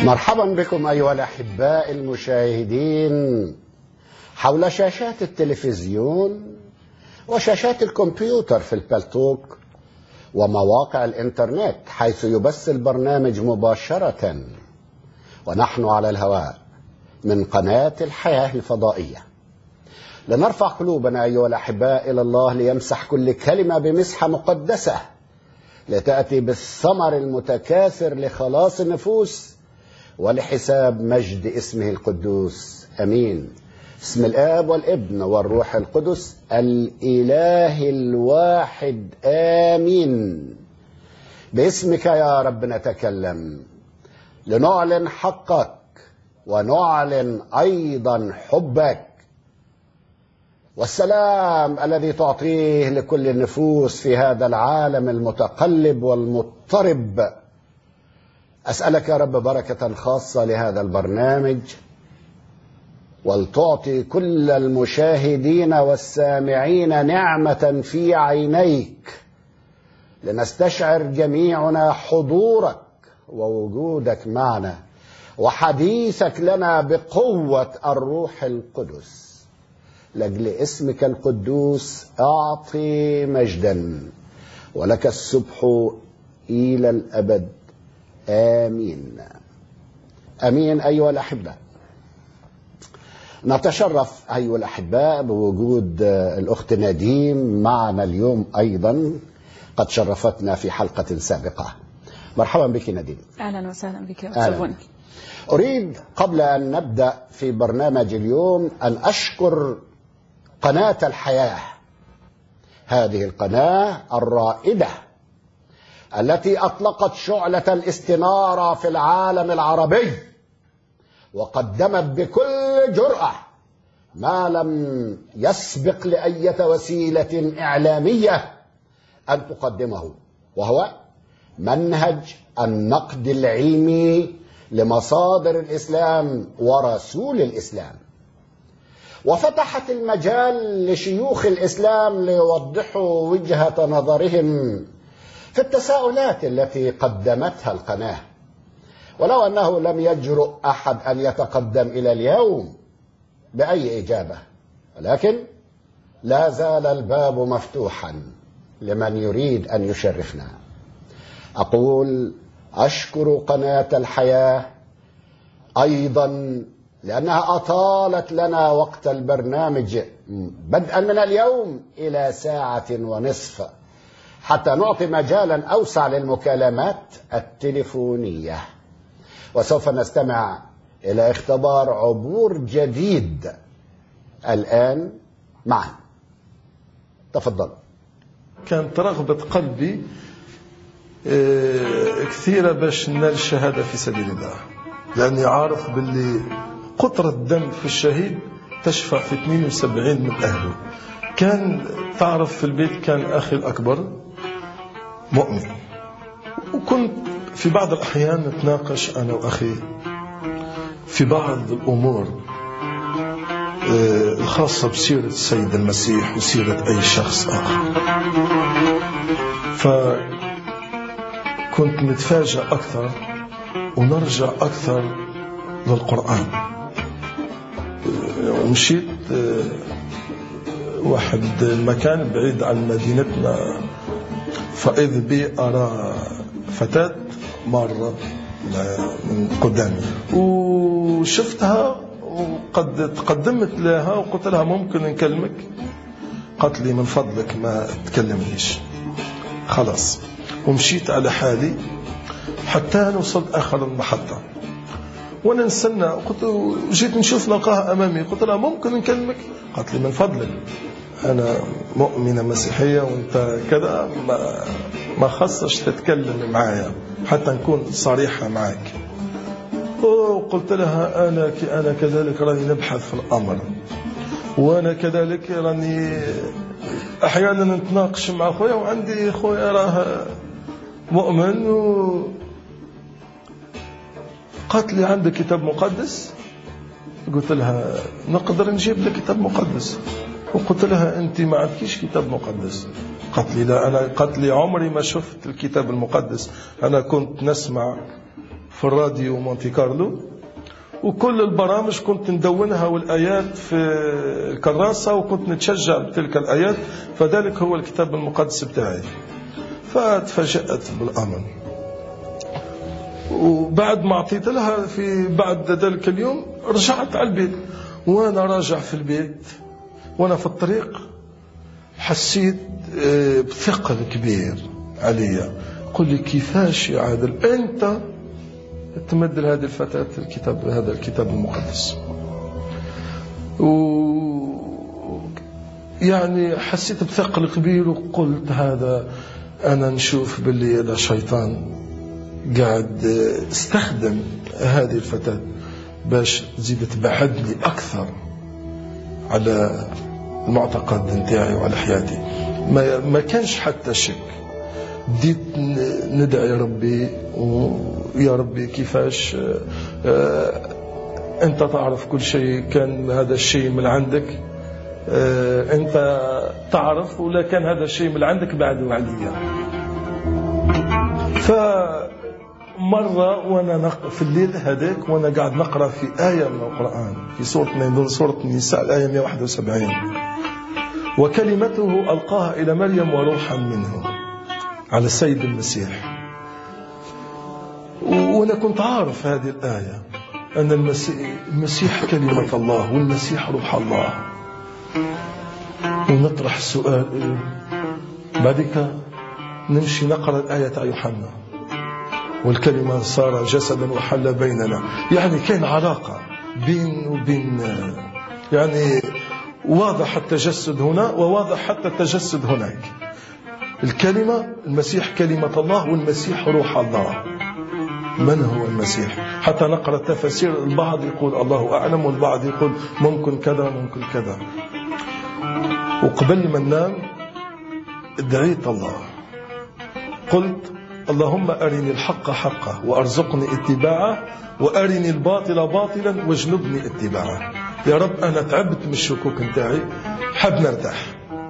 مرحبا بكم أيها الأحباء المشاهدين حول شاشات التلفزيون وشاشات الكمبيوتر في البلتوك ومواقع الإنترنت حيث يبث البرنامج مباشرة ونحن على الهواء من قناة الحياة الفضائية لنرفع قلوبنا أيها الأحباء إلى الله ليمسح كل كلمة بمسحة مقدسة لتأتي بالثمر المتكاثر لخلاص النفوس ولحساب مجد اسمه القدوس امين اسم الاب والابن والروح القدس الاله الواحد امين باسمك يا رب نتكلم لنعلن حقك ونعلن ايضا حبك والسلام الذي تعطيه لكل النفوس في هذا العالم المتقلب والمضطرب أسألك يا رب بركة خاصة لهذا البرنامج ولتعطي كل المشاهدين والسامعين نعمة في عينيك لنستشعر جميعنا حضورك ووجودك معنا وحديثك لنا بقوة الروح القدس لأجل اسمك القدوس أعطي مجدا ولك السبح إلى الأبد آمين أمين أيها الأحبة نتشرف أيها الأحباء بوجود الأخت نديم معنا اليوم أيضا قد شرفتنا في حلقة سابقة مرحبا بك نديم اهلا وسهلا بك يا أهلاً. استاذ بني أريد قبل أن نبدأ في برنامج اليوم أن أشكر قناة الحياة هذه القناة الرائدة التي أطلقت شعلة الاستنارة في العالم العربي وقدمت بكل جرأة ما لم يسبق لأية وسيلة إعلامية أن تقدمه وهو منهج النقد العلمي لمصادر الإسلام ورسول الإسلام وفتحت المجال لشيوخ الإسلام ليوضحوا وجهة نظرهم في التساؤلات التي قدمتها القناة ولو أنه لم يجرؤ أحد أن يتقدم إلى اليوم بأي إجابة ولكن لا زال الباب مفتوحا لمن يريد أن يشرفنا أقول أشكر قناة الحياة أيضا لأنها أطالت لنا وقت البرنامج بدءا من اليوم إلى ساعة ونصف حتى نعطي مجالا أوسع للمكالمات التليفونية وسوف نستمع إلى اختبار عبور جديد الآن معا تفضل كانت رغبة قلبي آه، كثيرة باش نال الشهادة في سبيل الله لأني عارف باللي قطرة الدم في الشهيد تشفع في 72 من أهله كان تعرف في البيت كان أخي الأكبر مؤمن وكنت في بعض الأحيان نتناقش أنا وأخي في بعض الأمور آه، الخاصة بسيرة السيد المسيح وسيرة أي شخص آخر فكنت متفاجأ أكثر ونرجع أكثر للقرآن آه، ومشيت آه، واحد المكان بعيد عن مدينتنا فإذ بي أرى فتاة مرة من قدامي وشفتها وقد تقدمت لها وقلت لها ممكن نكلمك قالت لي من فضلك ما تكلمنيش خلاص ومشيت على حالي حتى وصلت آخر المحطة وانا نستنى قلت جيت نشوف نلقاها امامي قلت لها ممكن نكلمك قالت لي من فضلك انا مؤمنه مسيحيه وانت كذا ما ما خصش تتكلم معايا حتى نكون صريحه معك وقلت لها انا ك- انا كذلك راني نبحث في الامر وانا كذلك راني احيانا نتناقش مع خويا وعندي خويا راه مؤمن و قالت لي عندك كتاب مقدس قلت لها نقدر نجيب لك كتاب مقدس وقلت لها انت ما عندكيش كتاب مقدس قالت لي لا انا قالت لي عمري ما شفت الكتاب المقدس انا كنت نسمع في الراديو مونتي كارلو وكل البرامج كنت ندونها والآيات في الكراسة وكنت نتشجع بتلك الآيات فذلك هو الكتاب المقدس بتاعي فتفاجأت بالأمر وبعد ما أعطيت لها في بعد ذلك اليوم رجعت على البيت وأنا راجع في البيت وأنا في الطريق حسيت آه، بثقل كبير عليا قل لي كيفاش يا عادل أنت تمد لهذه الفتاة الكتاب هذا الكتاب المقدس و يعني حسيت بثقل كبير وقلت هذا أنا نشوف باللي هذا شيطان قاعد استخدم هذه الفتاة باش تزيد تبعدني أكثر على المعتقد نتاعي وعلى حياتي ما, ما كانش حتى شك بديت ندعي ربي ويا ربي كيفاش آه، انت تعرف كل شيء كان هذا الشيء من عندك آه، انت تعرف ولا كان هذا الشيء من عندك بعده عليا ف مرة وأنا نق... في الليل هذاك وأنا قاعد نقرأ في آية من القرآن في سورة من سورة النساء الآية 171 وكلمته ألقاها إلى مريم وروحا منه على السيد المسيح وأنا كنت عارف هذه الآية أن المسيح, المسيح كلمة الله والمسيح روح الله ونطرح السؤال بعدك نمشي نقرأ الآية تاع يوحنا والكلمة صار جسدا وحل بيننا يعني كان علاقة بين وبين يعني واضح التجسد هنا وواضح حتى التجسد هناك الكلمة المسيح كلمة الله والمسيح روح الله من هو المسيح حتى نقرأ التفاسير البعض يقول الله أعلم والبعض يقول ممكن كذا ممكن كذا وقبل ما ننام دعيت الله قلت اللهم أرني الحق حقا وأرزقني اتباعه وأرني الباطل باطلا واجنبني اتباعه يا رب أنا تعبت من الشكوك نتاعي حب نرتاح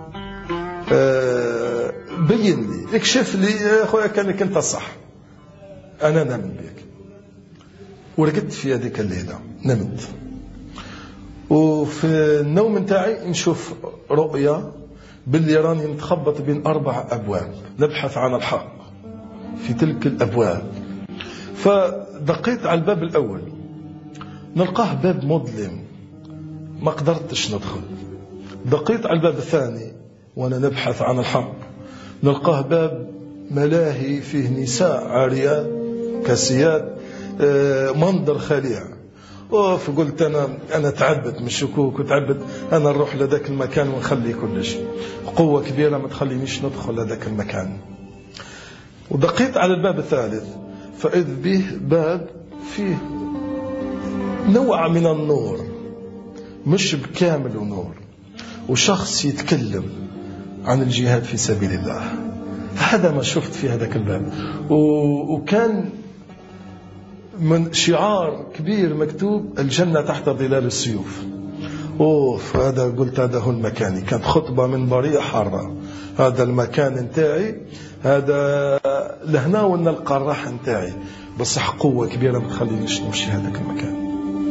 أه بين لي اكشف لي يا خويا كانك انت صح انا نامن بك ورقدت في هذيك الليله نمت وفي النوم نتاعي نشوف رؤيا باللي راني نتخبط بين اربع ابواب نبحث عن الحق في تلك الابواب فدقيت على الباب الاول نلقاه باب مظلم ما قدرتش ندخل دقيت على الباب الثاني وانا نبحث عن الحق نلقاه باب ملاهي فيه نساء عاريات كاسيات آه، منظر خليع اوف قلت انا انا تعبت من الشكوك وتعبت انا نروح لذاك المكان ونخلي كل شيء قوه كبيره ما تخلينيش ندخل لذاك المكان ودقيت على الباب الثالث فاذ به باب فيه نوع من النور مش بكامل نور وشخص يتكلم عن الجهاد في سبيل الله هذا ما شفت في هذاك الباب وكان من شعار كبير مكتوب الجنة تحت ظلال السيوف اوف هذا قلت هذا هو المكان كانت خطبة منبرية حارة هذا المكان نتاعي هذا لهنا ونلقى الراحة نتاعي بصح قوة كبيرة ما تخلينيش نمشي هذاك المكان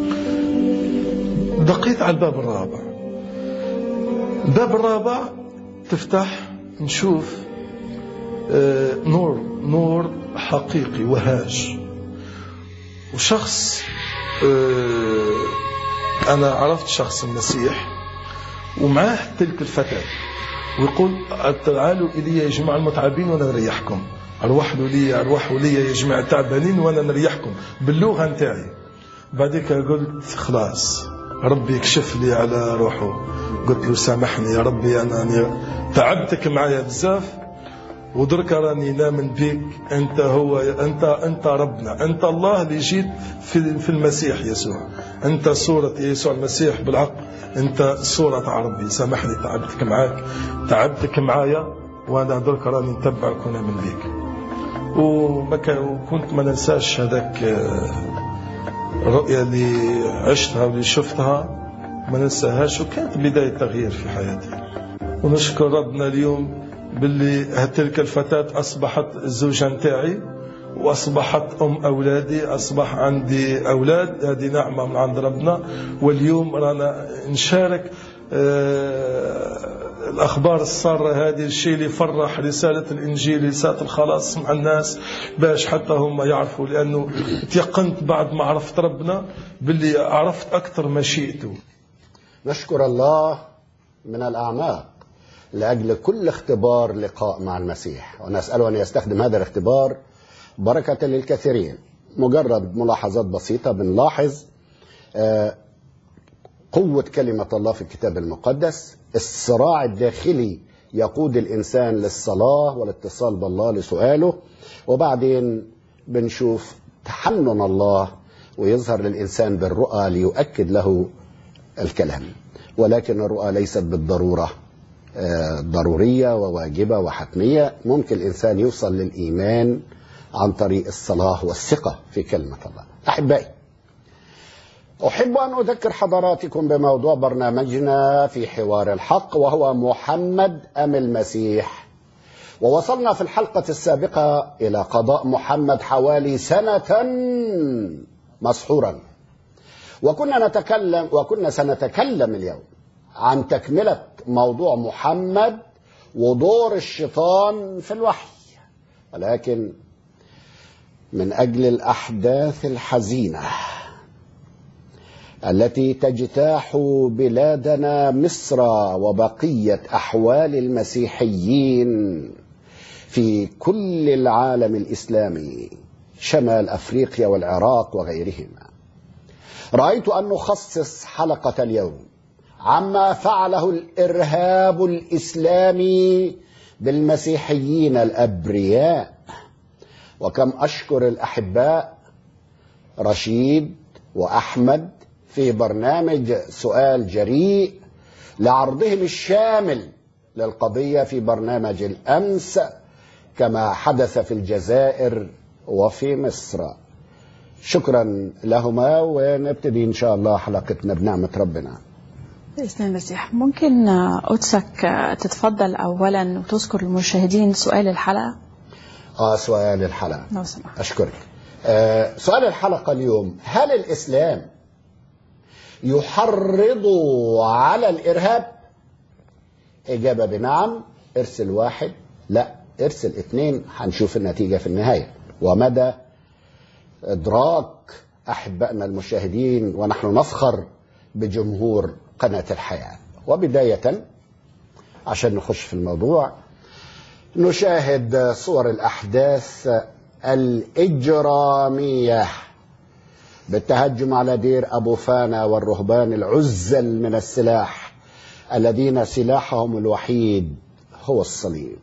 دقيت على الباب الرابع الباب الرابع تفتح نشوف آه، نور نور حقيقي وهاج وشخص آه، أنا عرفت شخص المسيح ومعاه تلك الفتاة ويقول تعالوا إلي يا جماعة المتعبين وأنا نريحكم أرواحوا لي أرواحوا لي يا جماعة تعبانين وأنا نريحكم باللغة نتاعي بعدك قلت خلاص ربي يكشف لي على روحه قلت له سامحني يا ربي أنا تعبتك معايا بزاف ودرك راني نامن بيك انت هو انت انت ربنا انت الله اللي جيت في في المسيح يسوع انت صورة يسوع المسيح بالحق انت صورة ربي سامحني تعبتك معاك تعبتك معايا وانا درك راني نتبعك ونامن بيك وكنت ما ننساش هذاك الرؤية اللي عشتها واللي شفتها ما ننساهاش وكانت بداية تغيير في حياتي ونشكر ربنا اليوم باللي تلك الفتاة أصبحت الزوجة نتاعي وأصبحت أم أولادي أصبح عندي أولاد هذه نعمة من عند ربنا واليوم رانا نشارك آه، الأخبار السارة هذه الشيء اللي يفرح رسالة الإنجيل رسالة الخلاص مع الناس باش حتى هم يعرفوا لأنه تيقنت بعد ما عرفت ربنا باللي عرفت أكثر مشيئته نشكر الله من الأعماق لأجل كل اختبار لقاء مع المسيح ونسأله أن يستخدم هذا الاختبار بركة للكثيرين مجرد ملاحظات بسيطة بنلاحظ آه، قوة كلمة الله في الكتاب المقدس الصراع الداخلي يقود الإنسان للصلاة والاتصال بالله لسؤاله وبعدين بنشوف تحنن الله ويظهر للإنسان بالرؤى ليؤكد له الكلام ولكن الرؤى ليست بالضرورة آه، ضرورية وواجبة وحتمية ممكن الإنسان يوصل للإيمان عن طريق الصلاة والثقة في كلمة الله أحبائي أحب أن أذكر حضراتكم بموضوع برنامجنا في حوار الحق وهو محمد أم المسيح ووصلنا في الحلقة السابقة إلى قضاء محمد حوالي سنة مسحورا وكنا نتكلم وكنا سنتكلم اليوم عن تكملة موضوع محمد ودور الشيطان في الوحي ولكن من أجل الأحداث الحزينة التي تجتاح بلادنا مصر وبقية أحوال المسيحيين في كل العالم الإسلامي شمال أفريقيا والعراق وغيرهما رأيت أن نخصص حلقة اليوم عما فعله الإرهاب الإسلامي بالمسيحيين الأبرياء وكم أشكر الأحباء رشيد وأحمد في برنامج سؤال جريء لعرضهم الشامل للقضية في برنامج الأمس كما حدث في الجزائر وفي مصر شكرا لهما ونبتدي إن شاء الله حلقتنا بنعمة ربنا بإذن المسيح ممكن قدسك تتفضل أولا وتذكر للمشاهدين سؤال الحلقة آه سؤال الحلقة لو سمحت أشكرك آه سؤال الحلقة اليوم هل الإسلام يحرض على الإرهاب إجابة بنعم ارسل واحد لا ارسل اثنين هنشوف النتيجة في النهاية ومدى إدراك أحبائنا المشاهدين ونحن نفخر بجمهور قناة الحياة وبداية عشان نخش في الموضوع نشاهد صور الأحداث الإجرامية بالتهجم على دير أبو فانا والرهبان العزل من السلاح الذين سلاحهم الوحيد هو الصليب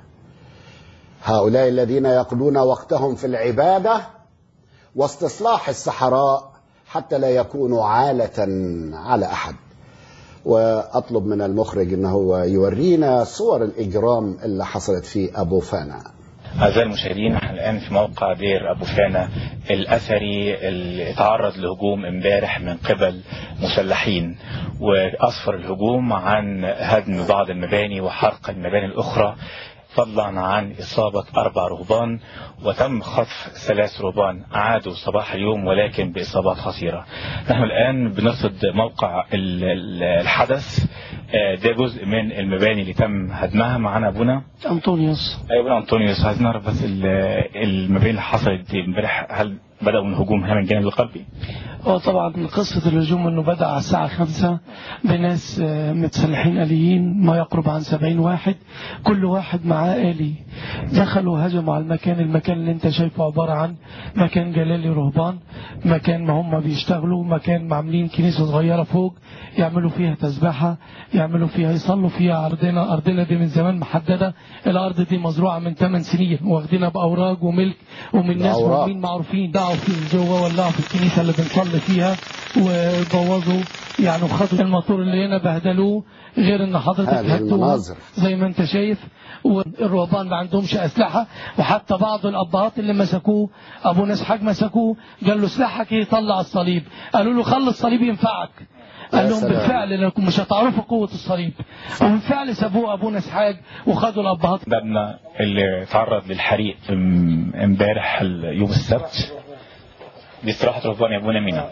هؤلاء الذين يقضون وقتهم في العبادة واستصلاح السحراء حتى لا يكونوا عالة على أحد وأطلب من المخرج أنه يورينا صور الإجرام اللي حصلت في أبو فانا أعزائي المشاهدين نحن الآن في موقع دير أبو فانا الأثري اللي تعرض لهجوم امبارح من قبل مسلحين وأسفر الهجوم عن هدم بعض المباني وحرق المباني الأخرى فضلا عن إصابة أربع رهبان وتم خطف ثلاث رهبان عادوا صباح اليوم ولكن بإصابات خطيرة نحن الآن بنرصد موقع ال- ال- الحدث آه، ده جزء من المباني اللي تم هدمها معانا أبونا أنطونيوس أيوة أبونا أنطونيوس عايز نعرف بس ال- المباني اللي حصلت دي امبارح هل بدأوا من هجوم هنا من الجانب الغربي؟ هو طبعا قصة الهجوم انه بدأ على الساعة خمسة بناس آه، متسلحين آليين ما يقرب عن سبعين واحد كل واحد معاه آلي دخلوا هجموا على المكان المكان اللي انت شايفه عبارة عن مكان جلالي رهبان مكان ما هم بيشتغلوا مكان عاملين كنيسة صغيرة فوق يعملوا فيها تسبحة يعملوا فيها يصلوا فيها أرضنا أرضنا دي من زمان محددة الأرض دي مزروعة من 8 سنين واخدينها بأوراق وملك ومن ناس بأوراق. مهمين معروفين دعوا في جوه ولعوا في الكنيسة اللي بنصلي فيها وبوظوا يعني وخدوا الموتور اللي هنا بهدلوه غير ان حضرتك هذه هاتوها المناظر. زي ما انت شايف والرهبان ما عندهمش اسلحه وحتى بعض الابهات اللي مسكوه ابو نسحاج مسكوه قال له سلاحك ايه طلع الصليب قالوا له خلي الصليب ينفعك قال يا لهم سلام. بالفعل انكم مش هتعرفوا قوه الصليب وبالفعل سابوه ابونا اسحاق وخدوا الابهات مبنى اللي تعرض للحريق ام- امبارح ال- يوم السبت دي استراحة رهبان يا ابونا مينا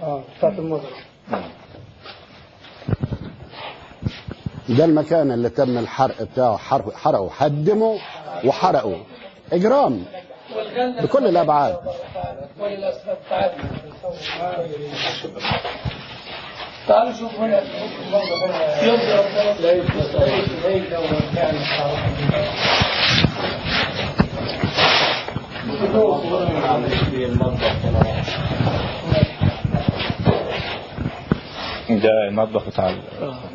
ده المكان اللي تم الحرق بتاعه حرق حرقوا هدموا وحرقوا اجرام بكل الابعاد تعالوا شوفوا هنا ده المطبخ بتاع ال-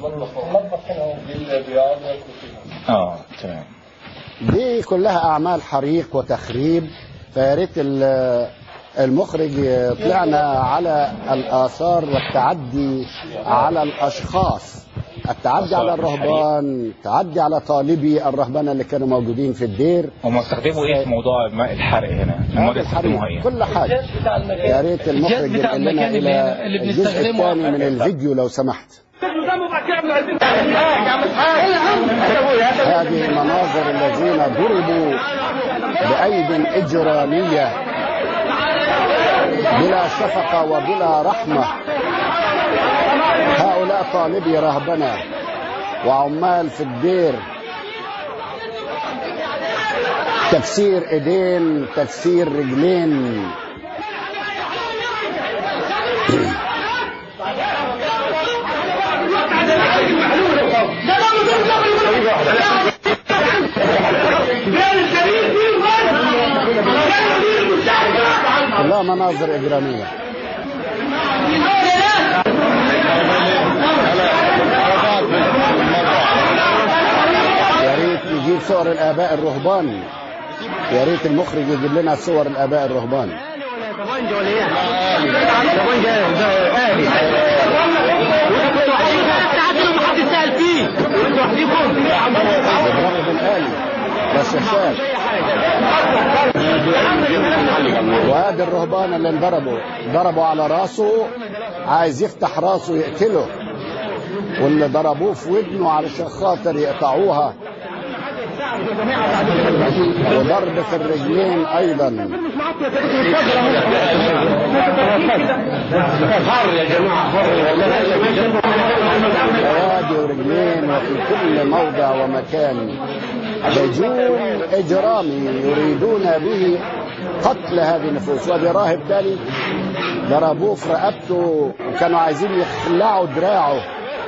اه تمام دي كلها اعمال حريق وتخريب فيا ريت ال- المخرج يطلعنا على الاثار والتعدي على الاشخاص التعدي على الرهبان التعدي على طالبي الرهبنه اللي كانوا موجودين في الدير هم استخدموا ايه في موضوع ماء الحرق هنا؟ المواد استخدموها ايه؟ كل حاجه بتاع المكان يا ريت المخرج الجهاز بتاع ينقل لنا المكان اللي هنا الى اللي الجزء بنستخدمه الثاني من الفيديو لو سمحت هذه مناظر الذين ضربوا بأيد إجرامية بلا شفقة وبلا رحمة هؤلاء طالبي رهبنة وعمال في الدير تكسير ايدين تكسير رجلين كلها مناظر إجرامية يا ريت يجيب صور الآباء الرهبان يا ريت المخرج يجيب لنا صور الآباء الرهبان يضربوا بالآلي والشاشات وهذا الرهبان اللي انضربوا ضربوا على راسه عايز يفتح راسه يقتله واللي ضربوه في ودنه علشان خاطر يقطعوها وضرب في الرجلين ايضا ايادي ورجلين وفي كل موضع ومكان هجوم اجرامي يريدون به قتل هذه النفوس وادي راهب تاني ضربوه في رقبته وكانوا عايزين يخلعوا دراعه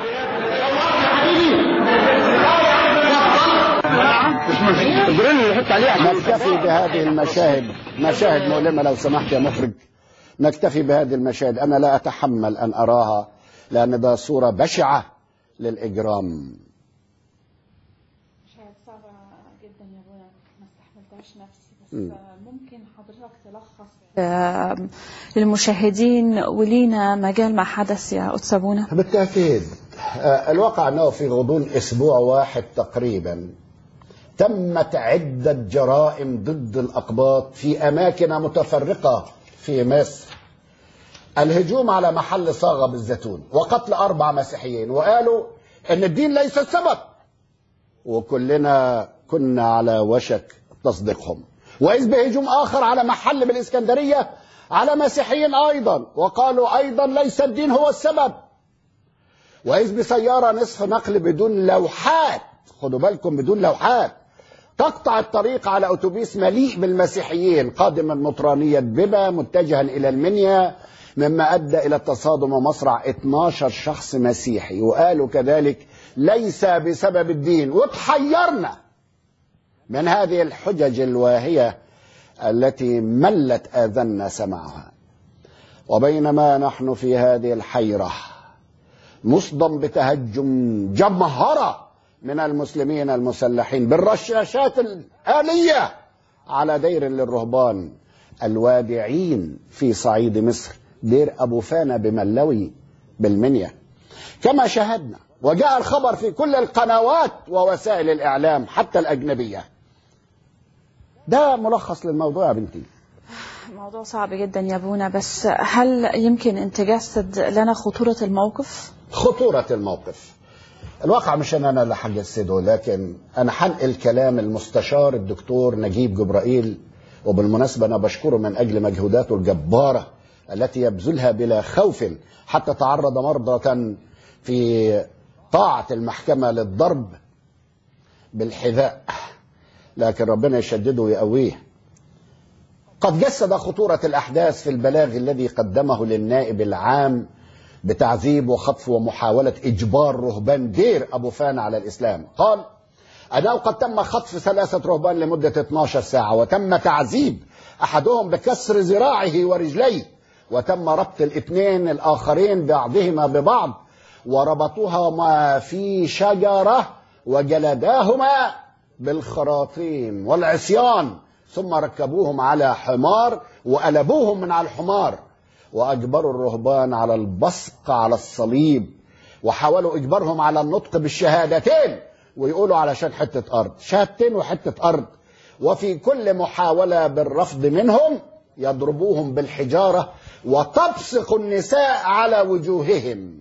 نكتفي بهذه المشاهد مشاهد مؤلمة لو سمحت يا مخرج نكتفي بهذه المشاهد أنا لا أتحمل أن أراها لأن ده صورة بشعة للإجرام مشاهد صعبة جدا يا ابونا ما استحملتهاش نفسي بس ممكن حضرتك تلخص للمشاهدين ولينا مجال ما حدث يا قدس ابونا بالتأكيد آه، الواقع أنه في غضون أسبوع واحد تقريبا تمت عدة جرائم ضد الأقباط في أماكن متفرقة في مصر الهجوم على محل صاغة بالزيتون وقتل أربع مسيحيين وقالوا أن الدين ليس السبب وكلنا كنا على وشك تصديقهم وإذ بهجوم آخر على محل بالإسكندرية على مسيحيين أيضا وقالوا أيضا ليس الدين هو السبب وإذ بسيارة نصف نقل بدون لوحات خدوا بالكم بدون لوحات تقطع الطريق على أتوبيس مليء بالمسيحيين قادما مطرانية ببا متجها إلى المنيا مما أدى إلى التصادم ومصرع 12 شخص مسيحي وقالوا كذلك ليس بسبب الدين وتحيرنا من هذه الحجج الواهية التي ملت آذنا سمعها وبينما نحن في هذه الحيرة مصدم بتهجم جمهرة من المسلمين المسلحين بالرشاشات الآلية على دير للرهبان الوادعين في صعيد مصر دير أبو فانا بملوي بالمنيا كما شاهدنا وجاء الخبر في كل القنوات ووسائل الإعلام حتى الأجنبية ده ملخص للموضوع يا بنتي موضوع صعب جدا يا ابونا بس هل يمكن ان تجسد لنا خطورة الموقف خطورة الموقف الواقع مش أن أنا اللي هجسده لكن أنا هنقل كلام المستشار الدكتور نجيب جبرائيل وبالمناسبة أنا بشكره من أجل مجهوداته الجبارة التي يبذلها بلا خوف حتى تعرض مرة في طاعة المحكمة للضرب بالحذاء لكن ربنا يشدده ويقويه قد جسد خطورة الأحداث في البلاغ الذي قدمه للنائب العام بتعذيب وخطف ومحاولة إجبار رهبان دير أبو فان على الإسلام قال أنه قد تم خطف ثلاثة رهبان لمدة 12 ساعة وتم تعذيب أحدهم بكسر ذراعه ورجليه وتم ربط الاثنين الآخرين بعضهما ببعض وربطوهما في شجرة وجلداهما بالخراطيم والعصيان ثم ركبوهم على حمار وألبوهم من على الحمار وأجبروا الرهبان على البصق على الصليب وحاولوا إجبارهم على النطق بالشهادتين ويقولوا علشان حتة أرض شهادتين وحتة أرض وفي كل محاولة بالرفض منهم يضربوهم بالحجارة وتبصق النساء على وجوههم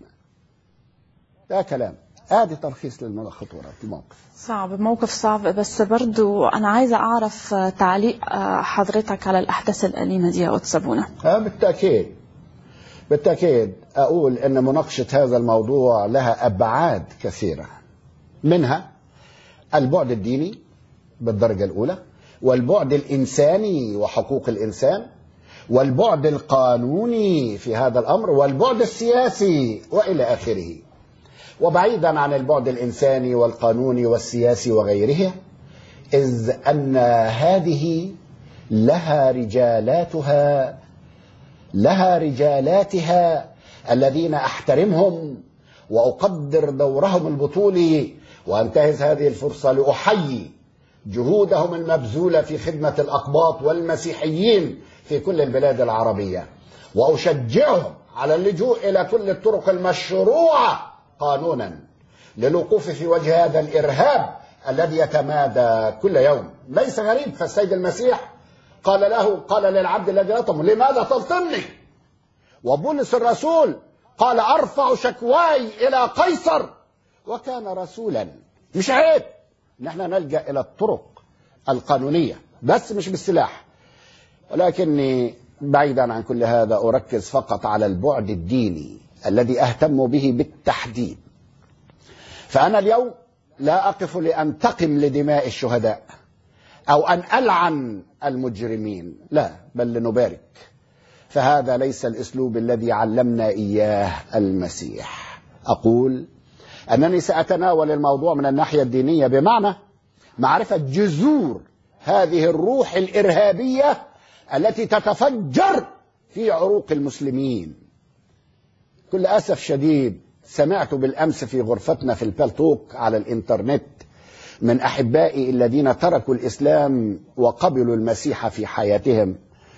ده كلام ادي تلخيص للخطوره الموقف صعب موقف صعب بس برضو أنا عايزة أعرف تعليق حضرتك على الأحداث الأليمة دي يا أتسابونا آه بالتاكيد بالتاكيد اقول ان مناقشه هذا الموضوع لها ابعاد كثيره منها البعد الديني بالدرجه الاولى والبعد الانساني وحقوق الانسان والبعد القانوني في هذا الامر والبعد السياسي والى اخره وبعيدا عن البعد الانساني والقانوني والسياسي وغيرها اذ ان هذه لها رجالاتها لها رجالاتها الذين احترمهم واقدر دورهم البطولي وانتهز هذه الفرصه لاحيي جهودهم المبذوله في خدمه الاقباط والمسيحيين في كل البلاد العربيه واشجعهم على اللجوء الى كل الطرق المشروعه قانونا للوقوف في وجه هذا الارهاب الذي يتمادى كل يوم ليس غريب فالسيد المسيح قال له قال للعبد الذي لطمه لماذا تلطمني وبولس الرسول قال ارفع شكواي الى قيصر وكان رسولا مش عيب ان احنا نلجا الى الطرق القانونيه بس مش بالسلاح ولكني بعيدا عن كل هذا اركز فقط على البعد الديني الذي اهتم به بالتحديد فانا اليوم لا اقف لانتقم لدماء الشهداء او ان العن المجرمين لا بل لنبارك فهذا ليس الاسلوب الذي علمنا اياه المسيح اقول انني ساتناول الموضوع من الناحيه الدينيه بمعنى معرفه جذور هذه الروح الارهابيه التي تتفجر في عروق المسلمين كل اسف شديد سمعت بالامس في غرفتنا في البلتوك على الانترنت من احبائي الذين تركوا الاسلام وقبلوا المسيح في حياتهم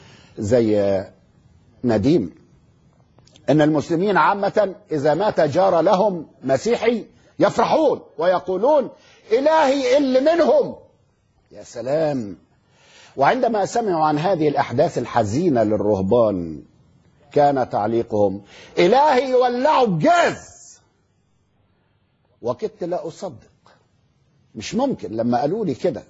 زي نديم ان المسلمين عامه اذا مات جار لهم مسيحي يفرحون ويقولون الهي اللي منهم يا سلام وعندما سمعوا عن هذه الاحداث الحزينه للرهبان كان تعليقهم الهي يولعوا بجاز وكدت لا اصدق مش ممكن لما قالوا لي كده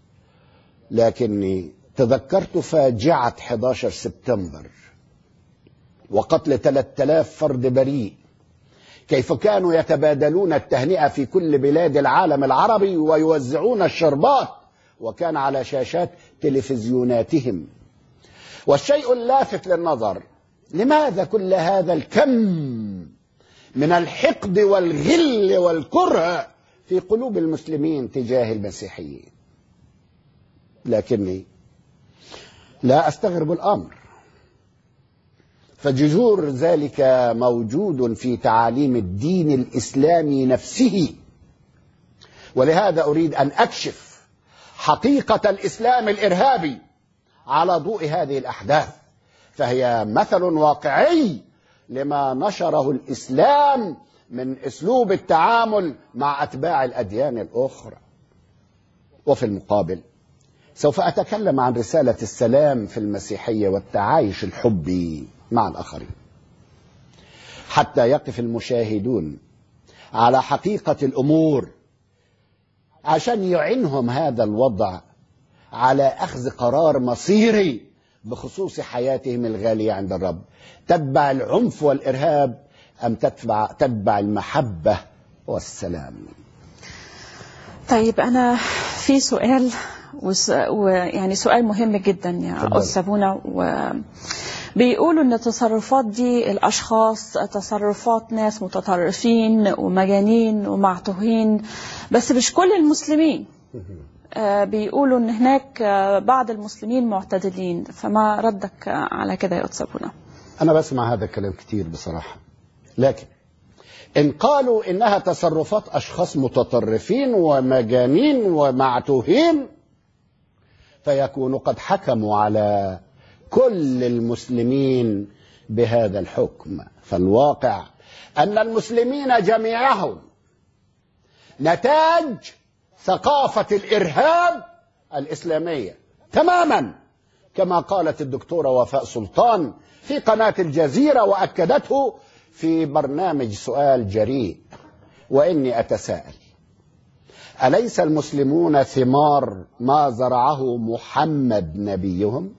لكني تذكرت فاجعة 11 سبتمبر وقتل 3000 فرد بريء كيف كانوا يتبادلون التهنئة في كل بلاد العالم العربي ويوزعون الشربات وكان على شاشات تلفزيوناتهم والشيء اللافت للنظر لماذا كل هذا الكم من الحقد والغل والكره في قلوب المسلمين تجاه المسيحيين لكني لا استغرب الامر فجذور ذلك موجود في تعاليم الدين الاسلامي نفسه ولهذا اريد ان اكشف حقيقه الاسلام الارهابي على ضوء هذه الاحداث فهي مثل واقعي لما نشره الاسلام من اسلوب التعامل مع اتباع الاديان الاخرى وفي المقابل سوف اتكلم عن رساله السلام في المسيحيه والتعايش الحبي مع الاخرين حتى يقف المشاهدون على حقيقة الأمور عشان يعنهم هذا الوضع على أخذ قرار مصيري بخصوص حياتهم الغالية عند الرب تتبع العنف والإرهاب أم تتبع, تتبع المحبة والسلام طيب أنا في سؤال وس- ويعني سؤال مهم جدا يا اتفضل. أستاذ بونا وبيقولوا إن التصرفات دي الأشخاص تصرفات ناس متطرفين ومجانين ومعتوهين بس مش كل المسلمين آه، بيقولوا إن هناك آه، بعض المسلمين معتدلين فما ردك آه، على كده يا أستاذ بونا أنا بسمع هذا الكلام كتير بصراحة لكن إن قالوا إنها تصرفات أشخاص متطرفين ومجانين ومعتوهين فيكونوا قد حكموا على كل المسلمين بهذا الحكم فالواقع أن المسلمين جميعهم نتاج ثقافة الإرهاب الإسلامية تماما كما قالت الدكتورة وفاء سلطان في قناة الجزيرة وأكدته في برنامج سؤال جريء وإني أتساءل أليس المسلمون ثمار ما زرعه محمد نبيهم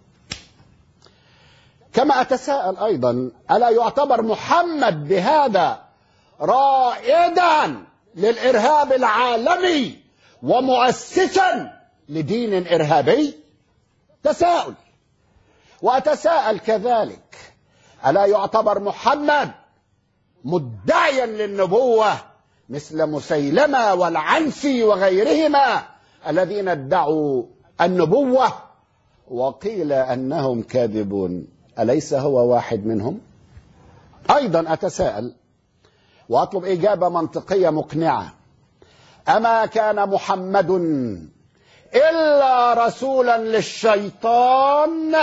كما أتساءل أيضا ألا يعتبر محمد بهذا رائدا للإرهاب العالمي ومؤسسا لدين إرهابي تساؤل وأتساءل كذلك ألا يعتبر محمد مدعيا للنبوة مثل مسيلمة والعنسي وغيرهما الذين ادعوا النبوة وقيل أنهم كاذبون أليس هو واحد منهم أيضا أتساءل وأطلب إجابة منطقية مقنعة أما كان محمد إلا رسولا للشيطان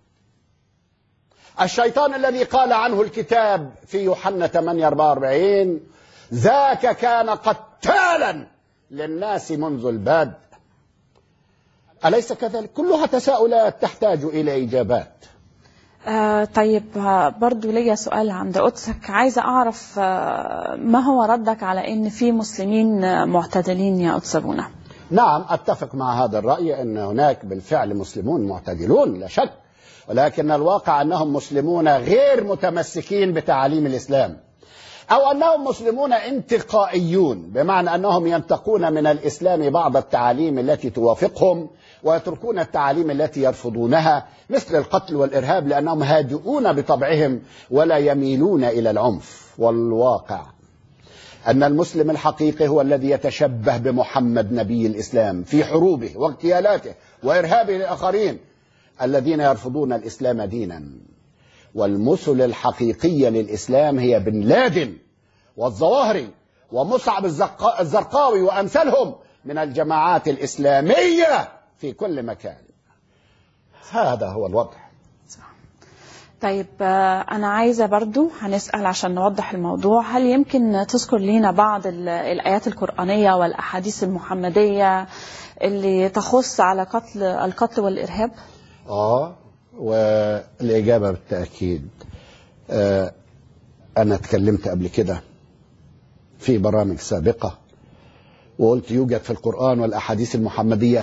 الشيطان الذي قال عنه الكتاب في يوحنا 8 44 ذاك كان قتالا للناس منذ البدء أليس كذلك كلها تساؤلات تحتاج إلى إجابات آه طيب آه، برضو ليا سؤال عند قدسك عايزة أعرف آه ما هو ردك على إن في مسلمين آه، معتدلين يا قدس أبونا نعم أتفق مع هذا الرأي أن هناك بالفعل مسلمون معتدلون لا شك ولكن الواقع أنهم مسلمون غير متمسكين بتعاليم الإسلام أو أنهم مسلمون انتقائيون بمعنى أنهم ينتقون من الإسلام بعض التعاليم التي توافقهم ويتركون التعاليم التي يرفضونها مثل القتل والإرهاب لأنهم هادئون بطبعهم ولا يميلون إلى العنف والواقع أن المسلم الحقيقي هو الذي يتشبه بمحمد نبي الإسلام في حروبه واغتيالاته وإرهابه للآخرين الذين يرفضون الإسلام دينا والمثل الحقيقية للإسلام هي بن لادن والظواهري ومصعب الزرقا- الزرقاوي وأمثالهم من الجماعات الإسلامية في كل مكان هذا هو الوضع طيب آه أنا عايزة برضو هنسأل عشان نوضح الموضوع هل يمكن تذكر لنا بعض ال- الآيات القرآنية والأحاديث المحمدية اللي تخص على قتل القتل والإرهاب آه والإجابة بالتأكيد آه أنا تكلمت قبل كده في برامج سابقة وقلت يوجد في القرآن والأحاديث المحمدية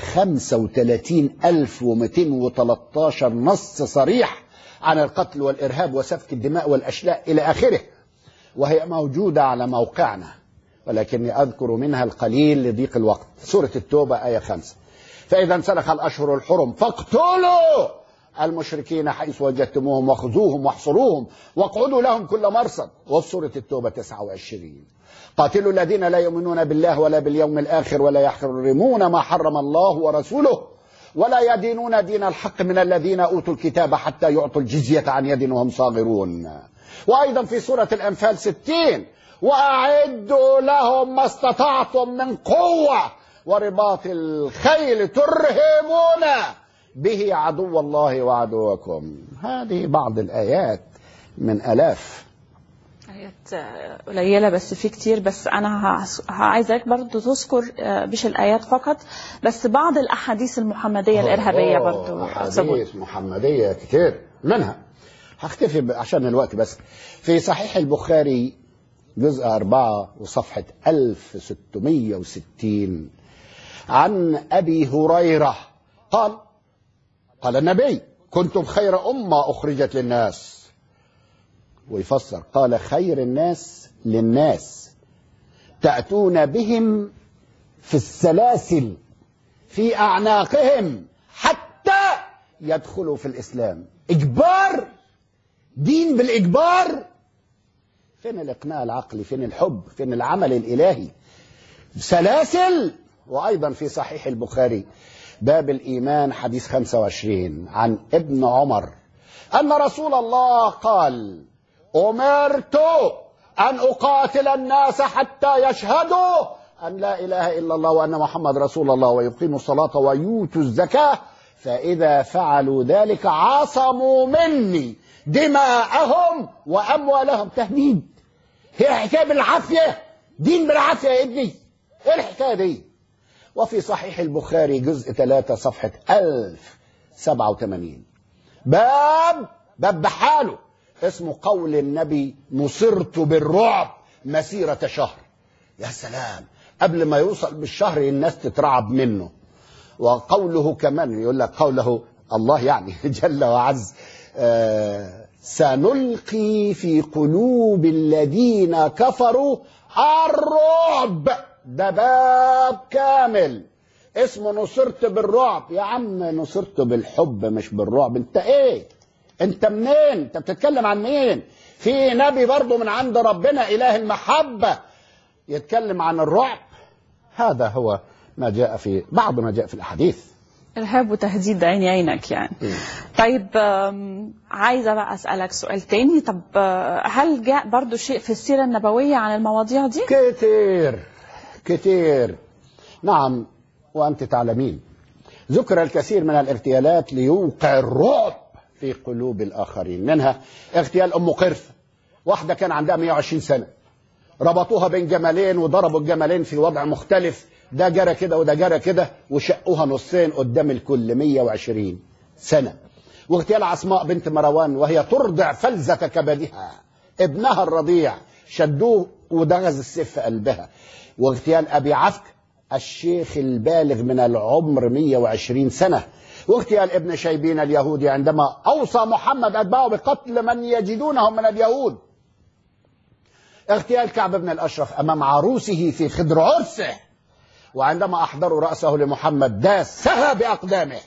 35213 نص صريح عن القتل والإرهاب وسفك الدماء والأشلاء إلى آخره وهي موجودة على موقعنا ولكني أذكر منها القليل لضيق الوقت سورة التوبة آية خمسة فإذا انسلخ الأشهر الحرم فاقتلوا المشركين حيث وجدتموهم وخذوهم واحصروهم واقعدوا لهم كل مرصد وفي سورة التوبة 29 قاتلوا الذين لا يؤمنون بالله ولا باليوم الآخر ولا يحرمون ما حرم الله ورسوله ولا يدينون دين الحق من الذين أوتوا الكتاب حتى يعطوا الجزية عن يد وهم صاغرون وأيضا في سورة الأنفال 60 وأعدوا لهم ما استطعتم من قوة ورباط الخيل ترهبون به عدو الله وعدوكم هذه بعض الآيات من ألاف آيات آه، قليلة بس في كتير بس أنا هعس- عايزاك برضو تذكر آه، مش الآيات فقط بس بعض الأحاديث المحمدية الإرهابية أوه، برضو أستاذ أبونا. أحاديث محمدية كتير منها هختفي ب- عشان الوقت بس في صحيح البخاري جزء أربعة وصفحة 1660 عن أبي هريرة قال قال النبي كنتم خير أمة أخرجت للناس ويفسر قال خير الناس للناس تأتون بهم في السلاسل في أعناقهم حتى يدخلوا في الإسلام إجبار دين بالإجبار فين الإقناع العقلي فين الحب فين العمل الإلهي سلاسل وأيضا في صحيح البخاري باب الإيمان حديث 25 عن ابن عمر أن رسول الله قال أمرت أن أقاتل الناس حتى يشهدوا أن لا إله إلا الله وأن محمد رسول الله ويقيموا الصلاة ويؤتوا الزكاة فإذا فعلوا ذلك عصموا مني دماءهم وأموالهم تهديد هي حكاية بالعافية دين بالعافية يا ابني ايه الحكاية دي وفي صحيح البخاري جزء 3 صفحة 1087 باب باب بحاله اسمه قول النبي نصرت بالرعب مسيرة شهر يا سلام قبل ما يوصل بالشهر الناس تترعب منه وقوله كمان يقول لك قوله الله يعني جل وعز آه سنلقي في قلوب الذين كفروا الرعب ده باب كامل اسمه نصرت بالرعب يا عم نصرت بالحب مش بالرعب انت ايه انت منين انت بتتكلم عن مين في نبي برضه من عند ربنا اله المحبه يتكلم عن الرعب هذا هو ما جاء في بعض ما جاء في الاحاديث إرهاب وتهديد عيني عينك يعني طيب آم، عايزة بقى أسألك سؤال تاني طب آه، هل جاء برضو شيء في السيرة النبوية عن المواضيع دي؟ كتير كتير نعم وأنت تعلمين ذكر الكثير من الاغتيالات ليوقع الرعب في قلوب الآخرين منها اغتيال أم قرث واحدة كان عندها 120 سنة ربطوها بين جملين وضربوا الجملين في وضع مختلف ده جرى كده وده جرى كده وشقوها نصين قدام الكل 120 سنة واغتيال عصماء بنت مروان وهي ترضع فلذة كبدها ابنها الرضيع شدوه ودغز السيف في قلبها واغتيال أبي عفك الشيخ البالغ من العمر 120 سنة واغتيال ابن شيبين اليهودي عندما أوصى محمد أتباعه بقتل من يجدونهم من اليهود اغتيال كعب بن الأشرف أمام عروسه في خدر عرسه وعندما أحضروا رأسه لمحمد داسها بأقدامه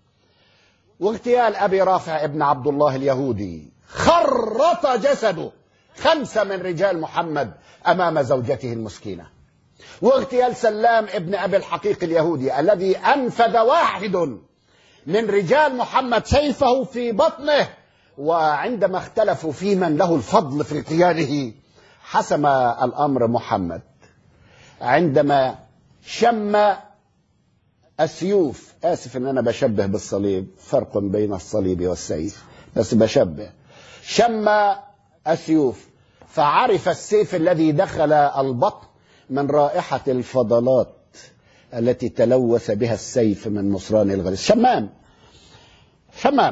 واغتيال أبي رافع ابن عبد الله اليهودي خرط جسده خمسة من رجال محمد أمام زوجته المسكينة واغتيال سلام ابن أبي الحقيق اليهودي الذي أنفذ واحد من رجال محمد سيفه في بطنه وعندما اختلفوا في من له الفضل في اغتياله حسم الأمر محمد عندما شم السيوف آسف إن أنا بشبه بالصليب فرق بين الصليب والسيف بس بشبه شم السيوف فعرف السيف الذي دخل البطن من رائحة الفضلات التي تلوث بها السيف من مصران الغريس شمام شمام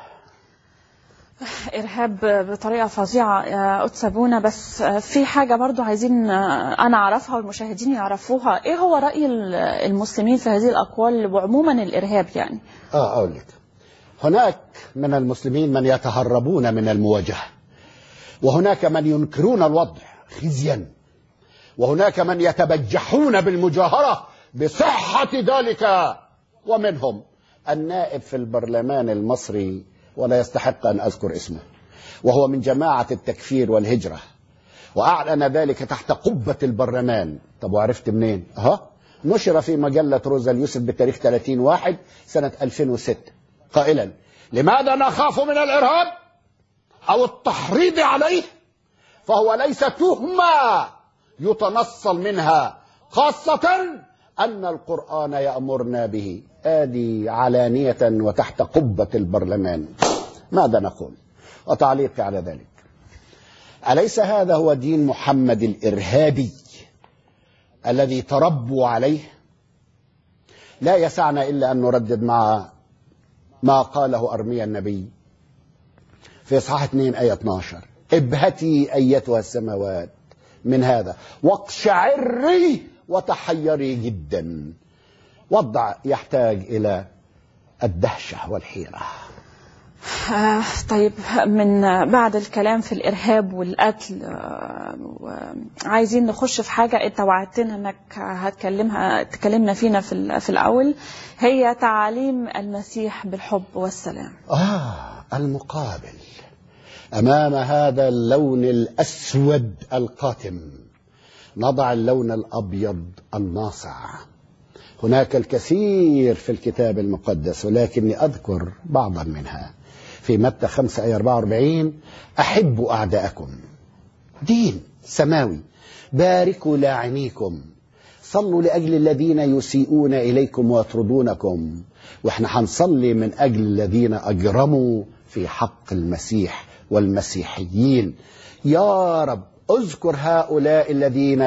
إرهاب بطريقة فظيعة يا قدس أبونا بس في حاجة برضو عايزين أنا أعرفها والمشاهدين يعرفوها إيه هو رأي المسلمين في هذه الأقوال وعموما الإرهاب يعني آه أقول لك هناك من المسلمين من يتهربون من المواجهة وهناك من ينكرون الوضع خزيا وهناك من يتبجحون بالمجاهرة بصحة ذلك ومنهم النائب في البرلمان المصري ولا يستحق أن أذكر اسمه وهو من جماعة التكفير والهجرة وأعلن ذلك تحت قبة البرلمان طب وعرفت منين ها نشر في مجلة روزا اليوسف بتاريخ 30 واحد سنة 2006 قائلا لماذا نخاف من الإرهاب أو التحريض عليه فهو ليس تهمة يتنصل منها خاصة أن القرآن يأمرنا به آدي علانية وتحت قبة البرلمان ماذا نقول وتعليقي على ذلك أليس هذا هو دين محمد الإرهابي الذي تربوا عليه لا يسعنا إلا أن نردد مع ما قاله أرميا النبي في إصحاح 2 آية 12 ابهتي أيتها السماوات من هذا واقشعري وتحيري جدا وضع يحتاج إلى الدهشة والحيرة آه، طيب من بعد الكلام في الإرهاب والقتل آه، و- عايزين نخش في حاجة أنت وعدتنا إنك هتكلمها تكلمنا فينا في, ال- في الأول هي تعاليم المسيح بالحب والسلام آه المقابل أمام هذا اللون الأسود القاتم نضع اللون الأبيض الناصع هناك الكثير في الكتاب المقدس ولكني أذكر بعضا منها في متى 5 آية 44 أحبوا أعداءكم دين سماوي باركوا لاعنيكم صلوا لأجل الذين يسيئون إليكم ويطردونكم وإحنا هنصلي من أجل الذين أجرموا في حق المسيح والمسيحيين يا رب اذكر هؤلاء الذين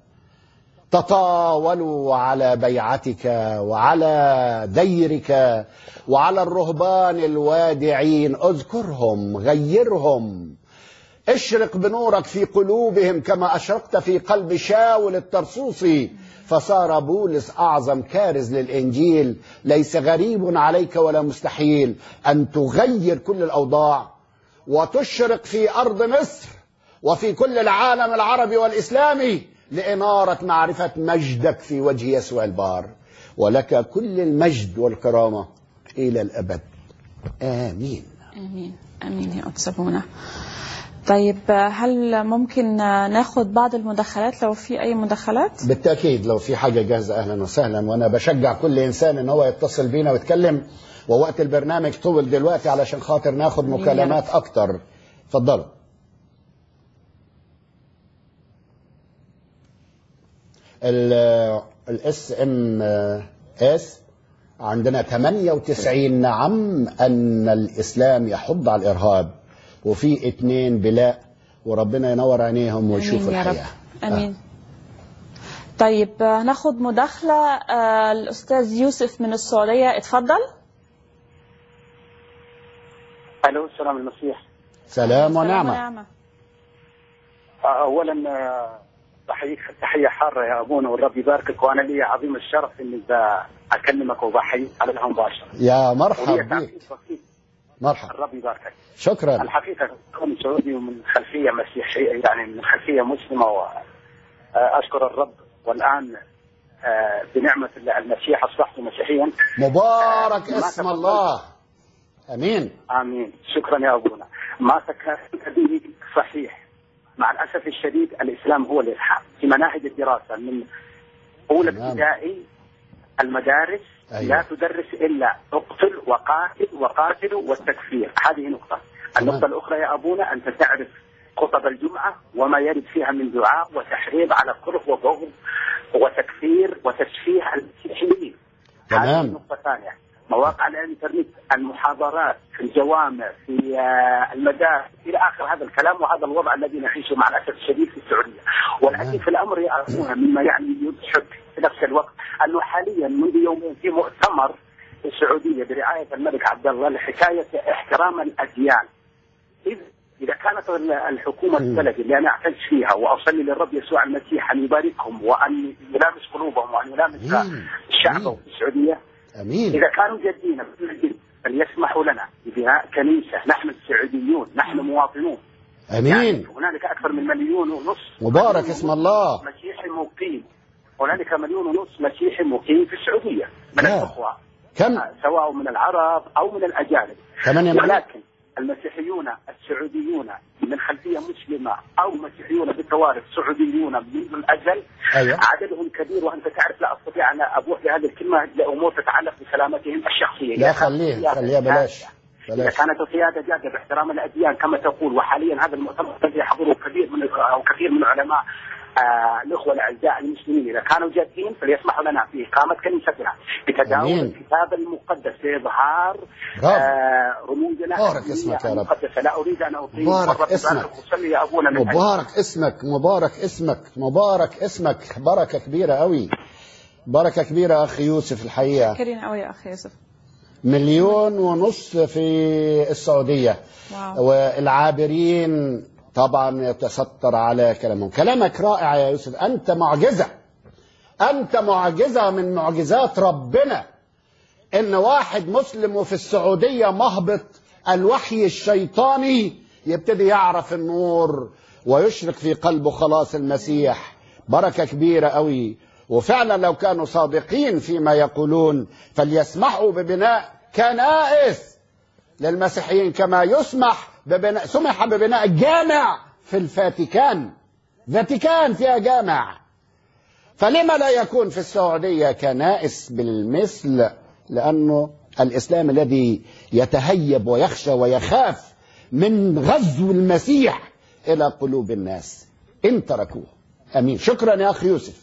تطاولوا على بيعتك وعلى ديرك وعلى الرهبان الوادعين اذكرهم غيرهم اشرق بنورك في قلوبهم كما اشرقت في قلب شاول الترسوسي فصار بولس اعظم كارز للانجيل ليس غريب عليك ولا مستحيل ان تغير كل الاوضاع وتشرق في ارض مصر وفي كل العالم العربي والاسلامي لاناره معرفه مجدك في وجه يسوع البار ولك كل المجد والكرامه الى الابد امين آمين آمين يا قدس أبونا طيب هل ممكن ناخد بعض المداخلات لو في أي مداخلات؟ بالتاكيد لو في حاجه جاهزه اهلا وسهلا وانا بشجع كل انسان ان هو يتصل بينا ويتكلم ووقت البرنامج طول دلوقتي علشان خاطر ناخد آمين يا مكالمات اكتر اتفضلوا الاس ام اس عندنا 98 نعم ان الاسلام يحض على الارهاب وفي اتنين بلا وربنا ينور عينيهم ويشوفوا آمين يا الحياه رب آمين طيب آه، ناخد مداخلة آه، الأستاذ يوسف من السعودية اتفضل الو السلام المسيح سلام سلام ونعمه ونعمة اولا آه، بحييك تحيه حاره يا ابونا والرب يباركك وانا لي عظيم الشرف اني ب- اكلمك وبحييك على الهواء مباشره يا ولي مرحب بك تعقيب بسيط مرحب الرب يباركك شكرا الحقيقه كوني سعودي ومن خلفيه مسيحيه يعني من خلفيه مسلمه واشكر الرب والان آه، بنعمه المسيح اصبحت مسيحيا مبارك ما اسم تفضل. الله امين امين شكرا يا ابونا ما تكلمت به صحيح مع الاسف الشديد الاسلام هو الالحاد في مناهج الدراسه من اولى تمام. ابتدائي المدارس أيوة. لا تدرس الا اقتل وقاتل وقاتل والتكفير هذه نقطه تمام. النقطه الاخرى يا ابونا انت تعرف خطب الجمعه وما يرد فيها من دعاء وتحريض على الكره وبغض وتكفير وتشفيه المسيحيين تمام. هذه نقطه ثانيه مواقع الانترنت المحاضرات في الجوامع في آه، المدارس الى اخر هذا الكلام وهذا الوضع الذي نعيشه مع الاسف الشديد في السعوديه والعجيب في الامر يا ابونا مما يعني يضحك في نفس الوقت انه حاليا منذ يومين في مؤتمر في السعوديه برعايه الملك عبد الله لحكايه احترام الاديان إذ إذا كانت الحكومة البلد اللي أنا أعتز فيها وأصلي للرب يسوع المسيح أن يباركهم وأن يلامس قلوبهم وأن يلامس مم. شعبه مم. في السعودية امين إذا كانوا جادين بكل الجد فليسمحوا لنا ببناء كنيسة نحن السعوديون نحن مواطنون يعني امين هنالك أكثر من مليون ونص مبارك مليون اسم ونص الله مسيحي مقيم هنالك مليون ونص مسيحي مقيم في السعودية من لا. الأخوة كم آه، سواء من العرب أو من الأجانب 8 مليون ولكن المسيحيون السعوديون من خلفية مسلمة أو مسيحيون بالتوارث سعوديون منذ الأزل ايوه عددهم كبير وأنت تعرف لا أستطيع أن أبوح بهذه الكلمة لأمور تتعلق بسلامتهم الشخصية لا إذا كانت خليه القيادة خليها بلاش إذا بلاش كانت القيادة جادة باحترام الأديان كما تقول وحاليا هذا المؤتمر الذي يحضره كثير من أو كثير من علماء آه الأخوة الأعزاء المسلمين إذا كانوا جادين فليسمحوا لنا في إقامة كنيستنا بتداول آمين. الكتاب المقدس لإظهار برافو. آه رموزنا بارك الدينية اسمك يا رب. المقدسة لا أريد أن أطيل مبارك والرب اسمك. يبارك وصلي يا أبونا من مبارك اسمك مبارك اسمك مبارك اسمك بركه كبيره قوي بركه كبيره اخي يوسف الحقيقه شاكرين قوي يا أخي يوسف مليون ونص في السعودية واو. والعابرين طبعا يتستر على كلامهم كلامك رائع يا يوسف أنت معجزة أنت معجزة من معجزات ربنا إن واحد مسلم وفي السعودية مهبط الوحي الشيطاني يبتدي يعرف النور ويشرق في قلبه خلاص المسيح بركة كبيرة قوي وفعلا لو كانوا صادقين فيما يقولون فليسمحوا ببناء كنائس للمسيحيين كما يسمح ببناء سمح ببناء جامع في الفاتيكان فاتيكان فيها جامع فلما لا يكون في السعودية كنائس بالمثل لأنه الإسلام الذي يتهيب ويخشى ويخاف من غزو المسيح إلى قلوب الناس إن تركوه أمين شكرا يا أخي يوسف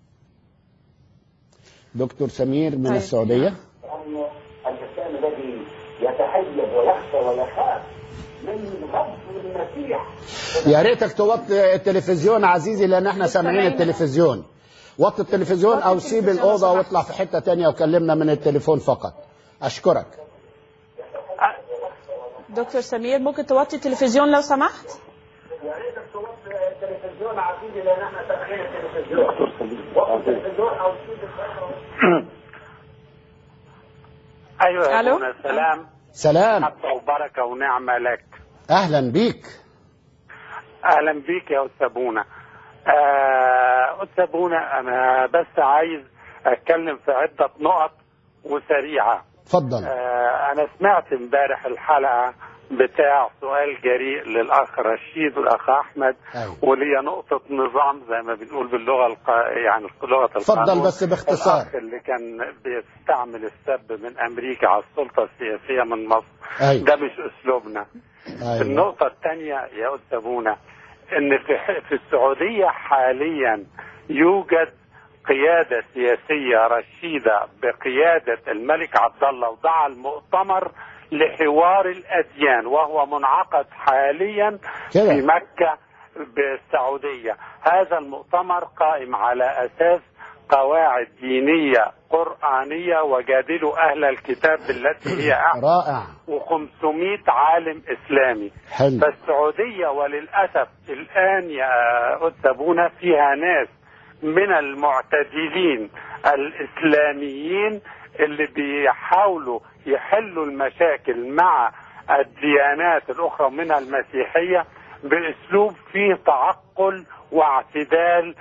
دكتور سمير من طيب. السعودية لأنه الإنسان الذي يتهيب ويخشى ويخاف من غزو المسيح يا ريتك توطي التلفزيون عزيزي لان احنا سامعين التلفزيون وطي التلفزيون او وطي سيب التلفزيون لو الاوضه سمحت. واطلع في حته تانية وكلمنا من التليفون فقط اشكرك دكتور سمير ممكن توطي التلفزيون لو سمحت يا ريتك توطي التلفزيون عزيزي لأن احنا سامعين التلفزيون وطي التلفزيون أو سيب ايوه يا ألو؟ أبونا سلام سلام حبة وبركة ونعمة لك اهلا بيك اهلا بيك يا استاذ بونا آه، استاذ بونا انا بس عايز اتكلم في عده نقط وسريعه اتفضل آه، انا سمعت امبارح الحلقه بتاع سؤال جريء للاخ رشيد والاخ احمد أيوة. وليا نقطه نظام زي ما بنقول باللغه الق... يعني لغه اتفضل القانون بس باختصار. الاخ اللي كان بيستعمل السب من امريكا على السلطه السياسيه من مصر أيوة. ده مش اسلوبنا أيوة. النقطة الثانية يا أستاذ بونا إن في في السعودية حاليا يوجد قيادة سياسية رشيدة بقيادة الملك عبد الله ودعا المؤتمر لحوار الأديان وهو منعقد حاليا كده. في مكة بالسعودية هذا المؤتمر قائم على أساس قواعد دينية قرآنية وجادلوا أهل الكتاب بالتي هي أحسن رائع و500 عالم اسلامي حلو فالسعوديه وللاسف الان يا استاذ بونا فيها ناس من المعتدلين الاسلاميين اللي بيحاولوا يحلوا المشاكل مع الديانات الاخرى منها المسيحيه باسلوب فيه تعقل واعتدال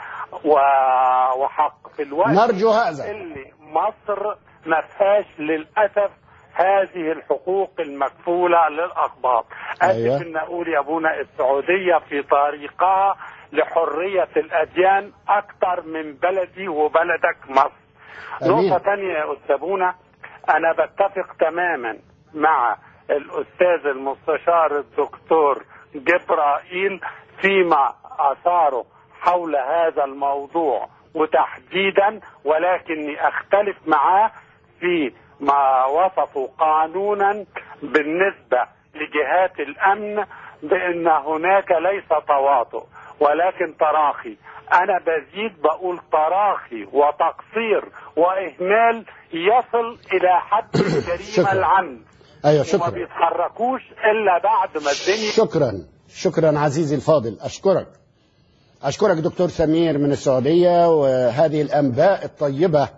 و- وحق في الوقت نرجو هذا اللي مصر ما فيهاش للاسف هذه الحقوق المكفوله للاقباط. أيوة. اسف ان اقول يا ابونا السعوديه في طريقها لحريه الاديان اكثر من بلدي وبلدك مصر. أمين. نقطه ثانيه يا استاذ ابونا انا بتفق تماما مع الاستاذ المستشار الدكتور جبرائيل فيما اثاره حول هذا الموضوع وتحديدا ولكني اختلف معاه في ما وصفه قانونا بالنسبه لجهات الامن بان هناك ليس تواطؤ ولكن تراخي انا بزيد بقول تراخي وتقصير واهمال يصل الى حد الجريمه شكرا. العمد ايوه وما شكرا بيتحركوش الا بعد ما الدنيا شكرا شكرا عزيزي الفاضل اشكرك اشكرك دكتور سمير من السعوديه وهذه الانباء الطيبه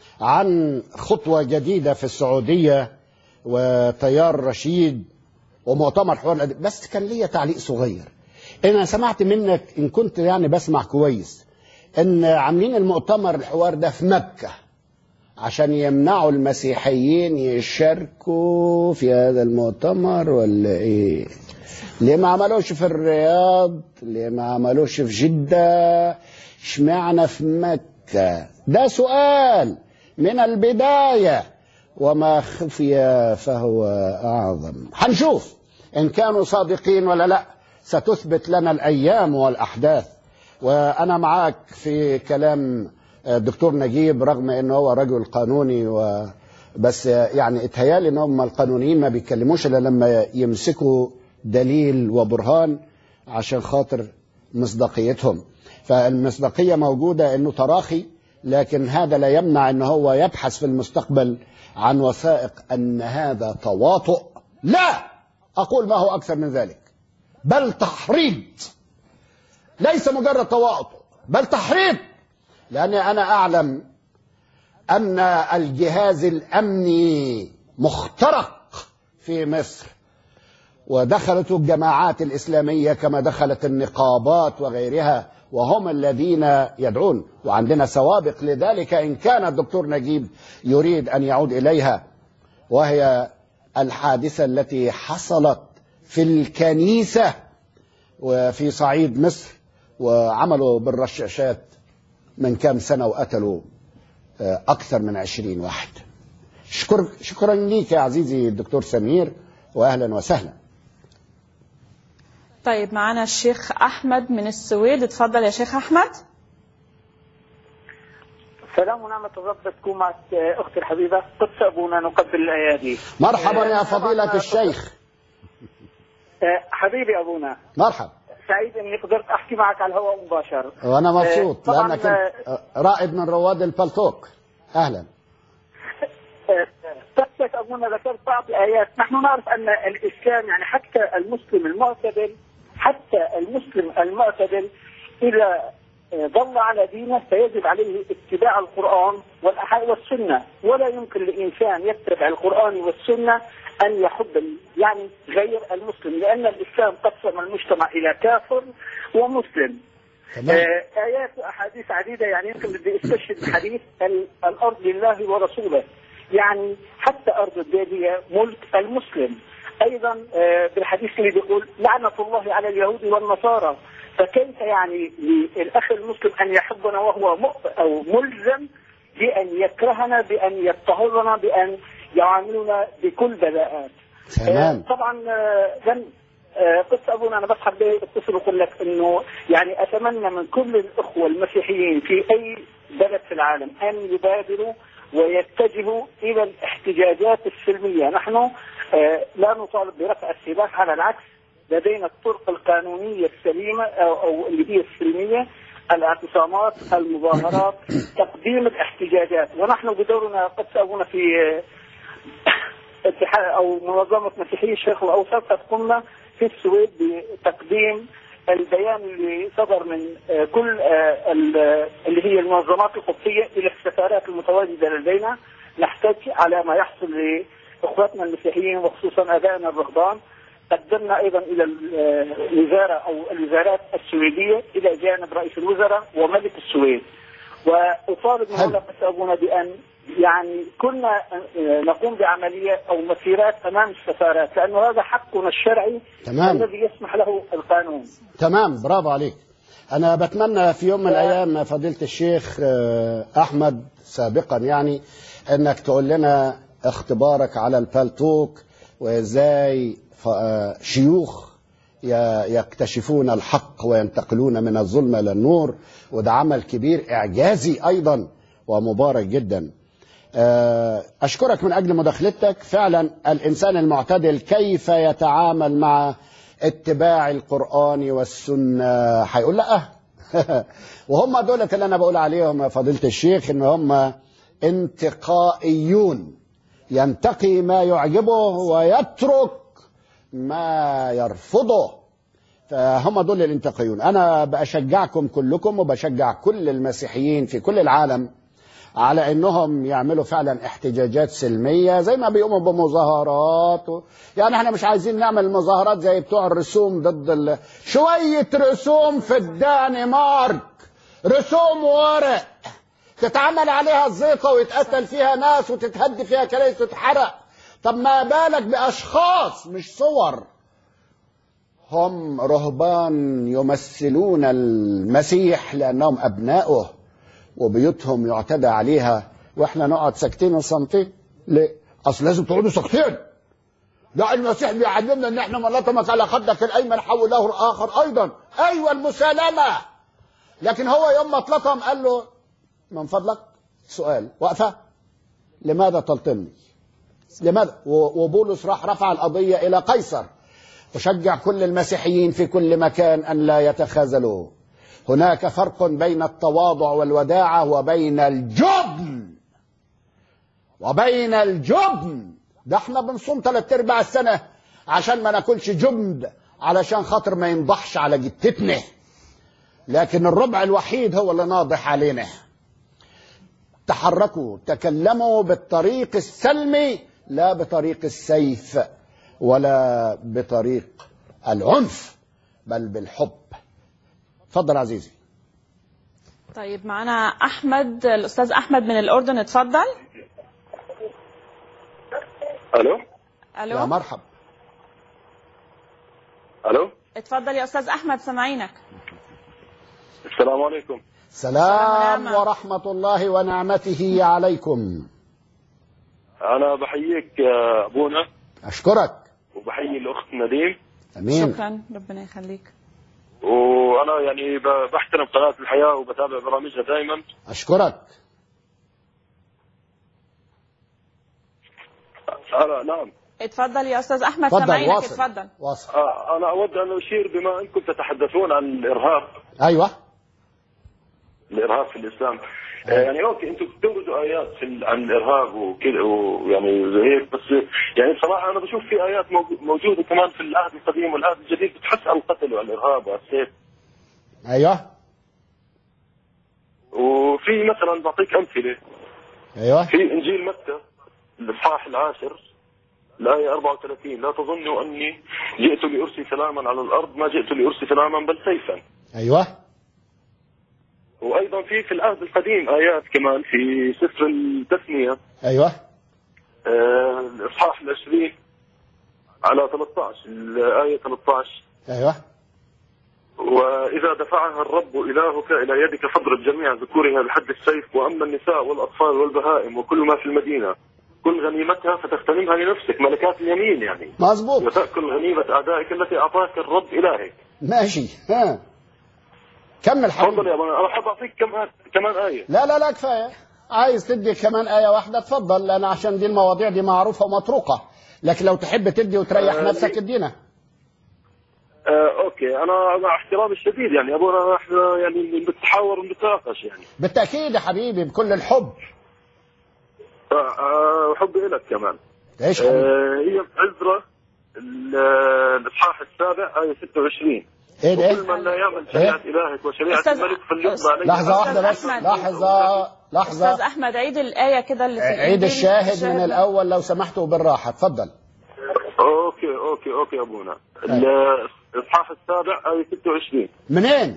عن خطوه جديده في السعوديه وتيار رشيد ومؤتمر حوار الأدب. بس كان ليا تعليق صغير انا سمعت منك ان كنت يعني بسمع كويس ان عاملين المؤتمر الحوار ده في مكه عشان يمنعوا المسيحيين يشاركوا في هذا المؤتمر ولا ايه ليه ما عملوش في الرياض ليه ما عملوش في جدة اشمعنى في مكة ده سؤال من البداية وما خفي فهو أعظم هنشوف إن كانوا صادقين ولا لا ستثبت لنا الأيام والأحداث وأنا معاك في كلام الدكتور نجيب رغم انه هو رجل قانوني و بس يعني اتهيالي ان هم القانونيين ما بيتكلموش الا لما يمسكوا دليل وبرهان عشان خاطر مصداقيتهم فالمصداقيه موجوده انه تراخي لكن هذا لا يمنع ان هو يبحث في المستقبل عن وثائق ان هذا تواطؤ لا اقول ما هو اكثر من ذلك بل تحريض ليس مجرد تواطؤ بل تحريض لاني انا اعلم ان الجهاز الامني مخترق في مصر ودخلت الجماعات الاسلاميه كما دخلت النقابات وغيرها وهم الذين يدعون وعندنا سوابق لذلك ان كان الدكتور نجيب يريد ان يعود اليها وهي الحادثه التي حصلت في الكنيسه وفي صعيد مصر وعملوا بالرشاشات من كام سنه وقتلوا اكثر من عشرين واحد شكر شكرا ليك يا عزيزي الدكتور سمير واهلا وسهلا طيب معنا الشيخ أحمد من السويد اتفضل يا شيخ أحمد سلام ونعمة الرب تكون مع أختي الحبيبة قدس أبونا نقبل الأيادي مرحبا يا فضيلة الشيخ حبيبي أبونا مرحبا سعيد اني قدرت احكي معك على الهواء مباشر وانا مبسوط طبعاً، لانك انت رائد من رواد البلتوك اهلا تثبت ابونا ذكرت بعض الايات نحن نعرف ان الاسلام يعني حتى المسلم المعتدل حتى المسلم المعتدل اذا ضل على دينه فيجب عليه اتباع القران والأح- والسنه ولا يمكن لانسان يتبع القران والسنه ان يحب يعني غير المسلم لان الاسلام قسم المجتمع الى كافر ومسلم تمام آه، آيات وأحاديث عديدة يعني يمكن بدي استشهد بحديث ال- الأرض لله ورسوله يعني حتى أرض البادية ملك المسلم أيضا آه، بالحديث اللي بيقول لعنة الله على اليهود والنصارى فكيف يعني للأخ المسلم أن يحبنا وهو مؤ- أو ملزم بأن يكرهنا بأن يضطهدنا بأن يعاملنا بكل بذاءات تمام آه، طبعا آه، لن آه، قلت ابونا انا بس حبيت اتصل واقول لك انه يعني اتمنى من كل الاخوه المسيحيين في اي بلد في العالم ان يبادروا ويتجهوا الى الاحتجاجات السلميه، نحن آه، لا نطالب برفع السلاح على العكس لدينا الطرق القانونيه السليمه او, أو اللي هي السلميه الاعتصامات، المظاهرات، تقديم الاحتجاجات، ونحن بدورنا قد ابونا في آه، اتحاد او منظمه مسيحي الشرق الاوسط قد قمنا في السويد بتقديم البيان اللي صدر من آه، كل آه، ال- اللي هي المنظمات القبطيه الى السفارات المتواجده لدينا نحتاج على ما يحصل لاخواتنا المسيحيين وخصوصا ابائنا الرهبان قدمنا ايضا الى ال- آه، الوزاره او الوزارات السويديه الى جانب رئيس الوزراء وملك السويد واطالب من حلو. هنا بس ابونا بان يعني كنا آه، نقوم بعمليه او مسيرات امام السفارات لانه هذا حقنا الشرعي تمام. الذي يسمح له القانون تمام برافو عليك انا بتمنى في يوم من الايام فضيله الشيخ آه، احمد سابقا يعني انك تقول لنا اختبارك على البالتوك وازاي ف- آه، شيوخ ي- يكتشفون الحق وينتقلون من الظلمه الى النور وده عمل كبير اعجازي ايضا ومبارك جدا آه، أشكرك من أجل مداخلتك فعلا الإنسان المعتدل كيف يتعامل مع اتباع القرآن والسنة هيقول لا وهم دولة اللي أنا بقول عليهم يا فضيلة الشيخ إن هم انتقائيون ينتقي ما يعجبه ويترك ما يرفضه فهم دول الانتقيون أنا بشجعكم كلكم وبشجع كل المسيحيين في كل العالم على انهم يعملوا فعلا احتجاجات سلميه زي ما بيقوموا بمظاهرات و... يعني احنا مش عايزين نعمل مظاهرات زي بتوع الرسوم ضد ال... شويه رسوم في الدنمارك رسوم ورق تتعمل عليها الزيطه ويتقتل فيها ناس وتتهد فيها كنائس وتتحرق طب ما بالك باشخاص مش صور هم رهبان يمثلون المسيح لانهم ابناؤه وبيوتهم يعتدى عليها واحنا نقعد ساكتين وصامتين ليه؟ اصل لازم تقعدوا ساكتين لا المسيح بيعلمنا ان احنا من لطمك على خدك الايمن حول له الاخر ايضا ايوه المسالمه لكن هو يوم ما اتلطم قال له من فضلك سؤال واقفه لماذا تلطمني؟ لماذا؟ و- وبولس راح رفع القضيه الى قيصر وشجع كل المسيحيين في كل مكان ان لا يتخاذلوا هناك فرق بين التواضع والوداعة وبين الجبن وبين الجبن ده احنا بنصوم ثلاث ارباع السنة عشان ما ناكلش جبن علشان خاطر ما ينضحش على جتتنا لكن الربع الوحيد هو اللي ناضح علينا تحركوا تكلموا بالطريق السلمي لا بطريق السيف ولا بطريق العنف بل بالحب تفضل عزيزي طيب معنا احمد الاستاذ احمد من الاردن اتفضل الو يا الو مرحب الو اتفضل يا استاذ احمد سامعينك السلام عليكم سلام ونعمة. ورحمة الله ونعمته عليكم انا بحييك يا ابونا أشكرك وبحيي الاخت نديم أمين شكرا ربنا يخليك وانا يعني ب- بحترم قناه الحياه وبتابع برامجها دائما أشكرك انا نعم اتفضل يا استاذ احمد تفضل سامعينك واصل اتفضل واصل آه، انا اود ان اشير بما انكم تتحدثون عن الارهاب أيوة الارهاب في الاسلام آه، يعني اوكي انتم بتوردوا ايات في ال- عن الارهاب وكذا ويعني زي هيك بس يعني بصراحه انا بشوف في ايات موجو- موجوده كمان في العهد القديم والعهد الجديد بتحث على القتل والارهاب والسيف أيوة وفي مثلا بعطيك امثله أيوة في انجيل متى الاصحاح العاشر الآية 34 لا تظنوا أني جئت لأرسي سلاما على الأرض ما جئت لأرسي سلاما بل سيفا أيوة وأيضا في في العهد القديم آيات كمان في سفر التثنية أيوة آه، الإصحاح العشرين على 13 الآية 13 أيوة وإذا دفعها الرب إلهك إلى يدك فاضرب جميع ذكورها بحد السيف وأما النساء والأطفال والبهائم وكل ما في المدينة كن غنيمتها فتغتنمها لنفسك ملكات اليمين يعني مظبوط وتأكل غنيمة أعدائك التي أعطاك الرب إلهك ماشي ها كمل تفضل حبيبي يا أبانا أنا حاب أعطيك كم كمان آية لا لا لا كفاية عايز تدي كمان آية واحدة اتفضل لأن عشان دي المواضيع دي معروفة ومطروقة لكن لو تحب تدي وتريح آه، نفسك دي- ادينا آه أوكي أنا مع احترامي الشديد يعني أبونا إحنا يعني بنتحاور ونتناقش يعني بالتأكيد يا حبيبي بكل الحب آه، آه، حبي لك كمان تعيش حبيبي آه هي بعزرة ال- الإصحاح السابع آية 26 ايه ده وكل من لا يعمل شريعة إلهك وشريعة أستاذ- الملك فليقضى عليه لحظة أستاذ واحدة بس أحمد. لحظة استاذ لحظة احمد عيد الايه كده اللي في عيد الإنجيل. الشاهد من الأول لو سمحتوا بالراحة اتفضل أوكي أوكي أوكي يا أبونا الإصحاح السابع آية 26 منين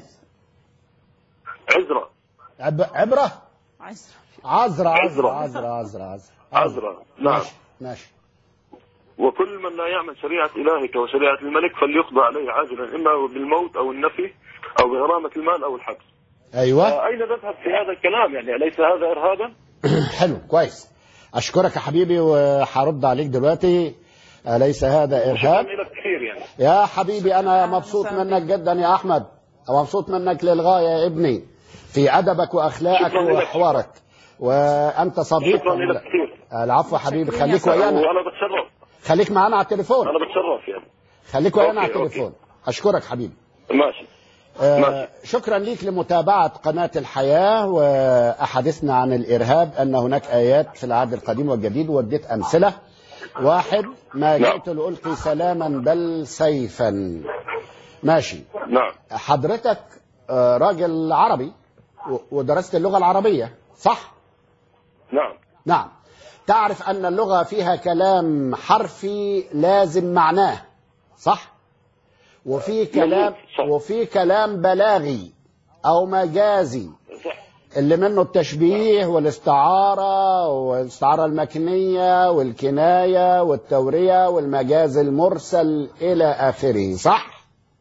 عزرة عب... عبرة عايز- عذرة عذرة عذرة. عذرة عذرة عذرة عذرة نعم ماشي ماشي وكل من لا يعمل شريعة إلهك وشريعة الملك فليقضى عليه عاجلا إما بالموت أو النفي أو بغرامة المال أو الحبس ايوه آه، أين نذهب في هذا الكلام يعني أليس هذا إرهابا؟ حلو كويس اشكرك يا حبيبي وهرد عليك دلوقتي اليس هذا شكرا ارهاب لك كثير يعني يا حبيبي انا أهلا مبسوط وسهلا منك جدا يا احمد مبسوط منك للغايه يا ابني في ادبك واخلاقك شكراً لك. وحوارك وانت صديق شكرا لك كثير العفو حبيبي شكراً يا خليك صاحبي. ويانا وأنا بتشرف خليك معانا على التليفون أنا بتشرف يعني خليك ويانا على أوكي، أوكي. التليفون اشكرك حبيبي ماشي آه، ماشي. شكرا ليك لمتابعة قناة الحياة وأحاديثنا عن الإرهاب أن هناك آيات في العهد القديم والجديد واديت أمثلة واحد ما نعم. جئت لألقي سلاما بل سيفا ماشي نعم حضرتك آه، راجل عربي و- ودرست اللغة العربية صح؟ نعم نعم تعرف أن اللغة فيها كلام حرفي لازم معناه صح؟ وفي كلام صح. وفي كلام بلاغي أو مجازي صح اللي منه التشبيه والاستعارة والاستعارة المكنية والكناية والتورية والمجاز المرسل إلى آخره صح؟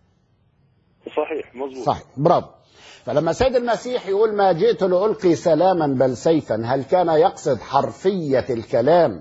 صحيح مضبوط صحيح برافو فلما سيد المسيح يقول ما جئت لألقي سلاما بل سيفا هل كان يقصد حرفية الكلام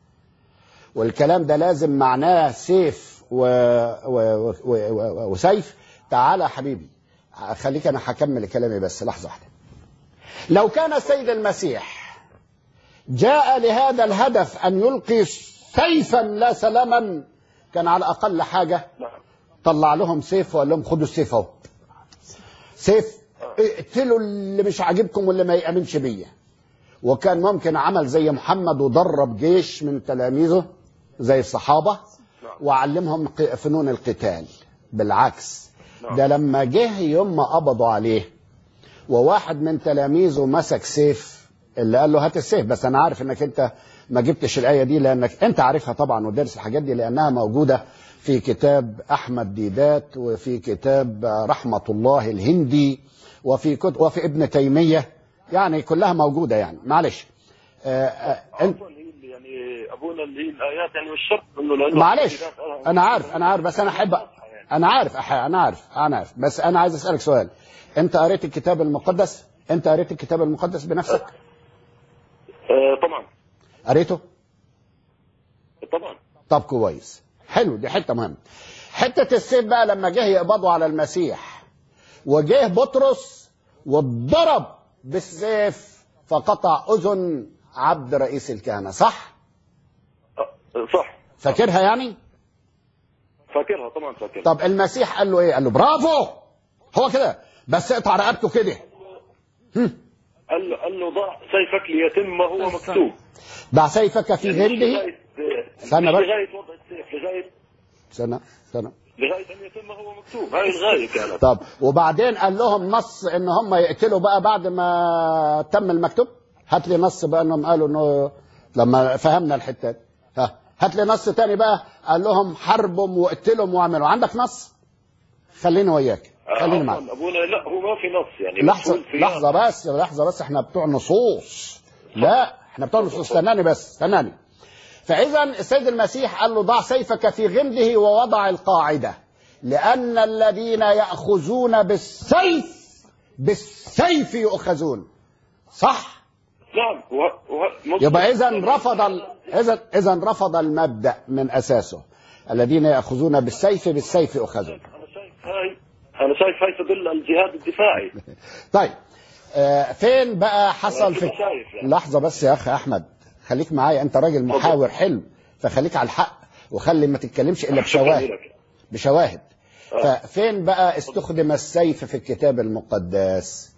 والكلام ده لازم معناه سيف و... و... و... و... و... وسيف تعالى يا حبيبي خليك انا هكمل كلامي بس لحظة واحدة لو كان السيد المسيح جاء لهذا الهدف أن يلقي سيفا لا سلاما كان على أقل حاجة نعم طلع لهم سيف وقال لهم خدوا السيف اهو سيف اقتلوا اللي مش عاجبكم واللي ما يأمنش بيا وكان ممكن عمل زي محمد ودرب جيش من تلاميذه زي الصحابة وعلمهم ق- فنون القتال بالعكس ده لما جه يوم ما قبضوا عليه وواحد من تلاميذه مسك سيف اللي قال له هات السيف بس انا عارف انك انت ما جبتش الايه دي لانك انت عارفها طبعا ودارس الحاجات دي لانها موجوده في كتاب احمد ديدات وفي كتاب رحمه الله الهندي وفي كتب وفي ابن تيميه يعني كلها موجوده يعني معلش آه، آه، انت عفوا هي اللي يعني ابونا اللي هي الايات يعني مش شرط انه لانه معلش في ناس- انا عارف انا عارف بس انا احب انا عارف أح- انا عارف انا عارف بس انا عايز اسالك سؤال انت قريت الكتاب المقدس انت قريت الكتاب المقدس بنفسك آه طبعا قريته طبعا طب كويس حلو دي حته مهمه حته السيف بقى لما جه يقبضوا على المسيح وجه بطرس واتضرب بالسيف فقطع اذن عبد رئيس الكهنه صح آه، صح فاكرها يعني فاكرها طبعا فاكرها طب المسيح قال له ايه قال له برافو هو كده بس اقطع رقبته كده قال له قال له ضع سيفك ليتم ما هو مكتوب ضع سيفك في يعني مش غنده لغايه استنى مش بس. لغايه وضع السيف لغايه سنة سنة لغايه ان يتم ما هو مكتوب هاي الغايه كانت طب وبعدين قال لهم نص ان هم يقتلوا بقى بعد ما تم المكتوب هات لي نص بقى انهم قالوا انه لما فهمنا الحته دي. ها هات لي نص تاني بقى قال لهم حربهم واقتلهم واعملوا عندك نص خليني وياك خليني معاك عفواً، ابونا لا هو ما في نص يعني لحظة مقول في- لحظة بس لحظة بس احنا بتوع نصوص لا احنا بتوع نصوص استناني بس استناني فإذا السيد المسيح قال له ضع سيفك في غمده ووضع القاعدة لأن الذين يأخذون بالسيف بالسيف يؤخذون صح؟ نعم وه... وه... مظبوط. يبقى إذا رفض ال... إذا إذا رفض المبدأ من أساسه الذين يأخذون بالسيف بالسيف يؤخذون انا شايف هاي انا شايف هاي تدل على الجهاد الدفاعي طيب آه فين بقى حصل في كده شايف يعني. لحظة بس يا أخ أحمد خليك معايا أنت راجل محاور حلو فخليك على الحق وخلي ما تتكلمش إلا شكراً بشواهد لك. بشواهد ففين بقى استخدم السيف في الكتاب المقدس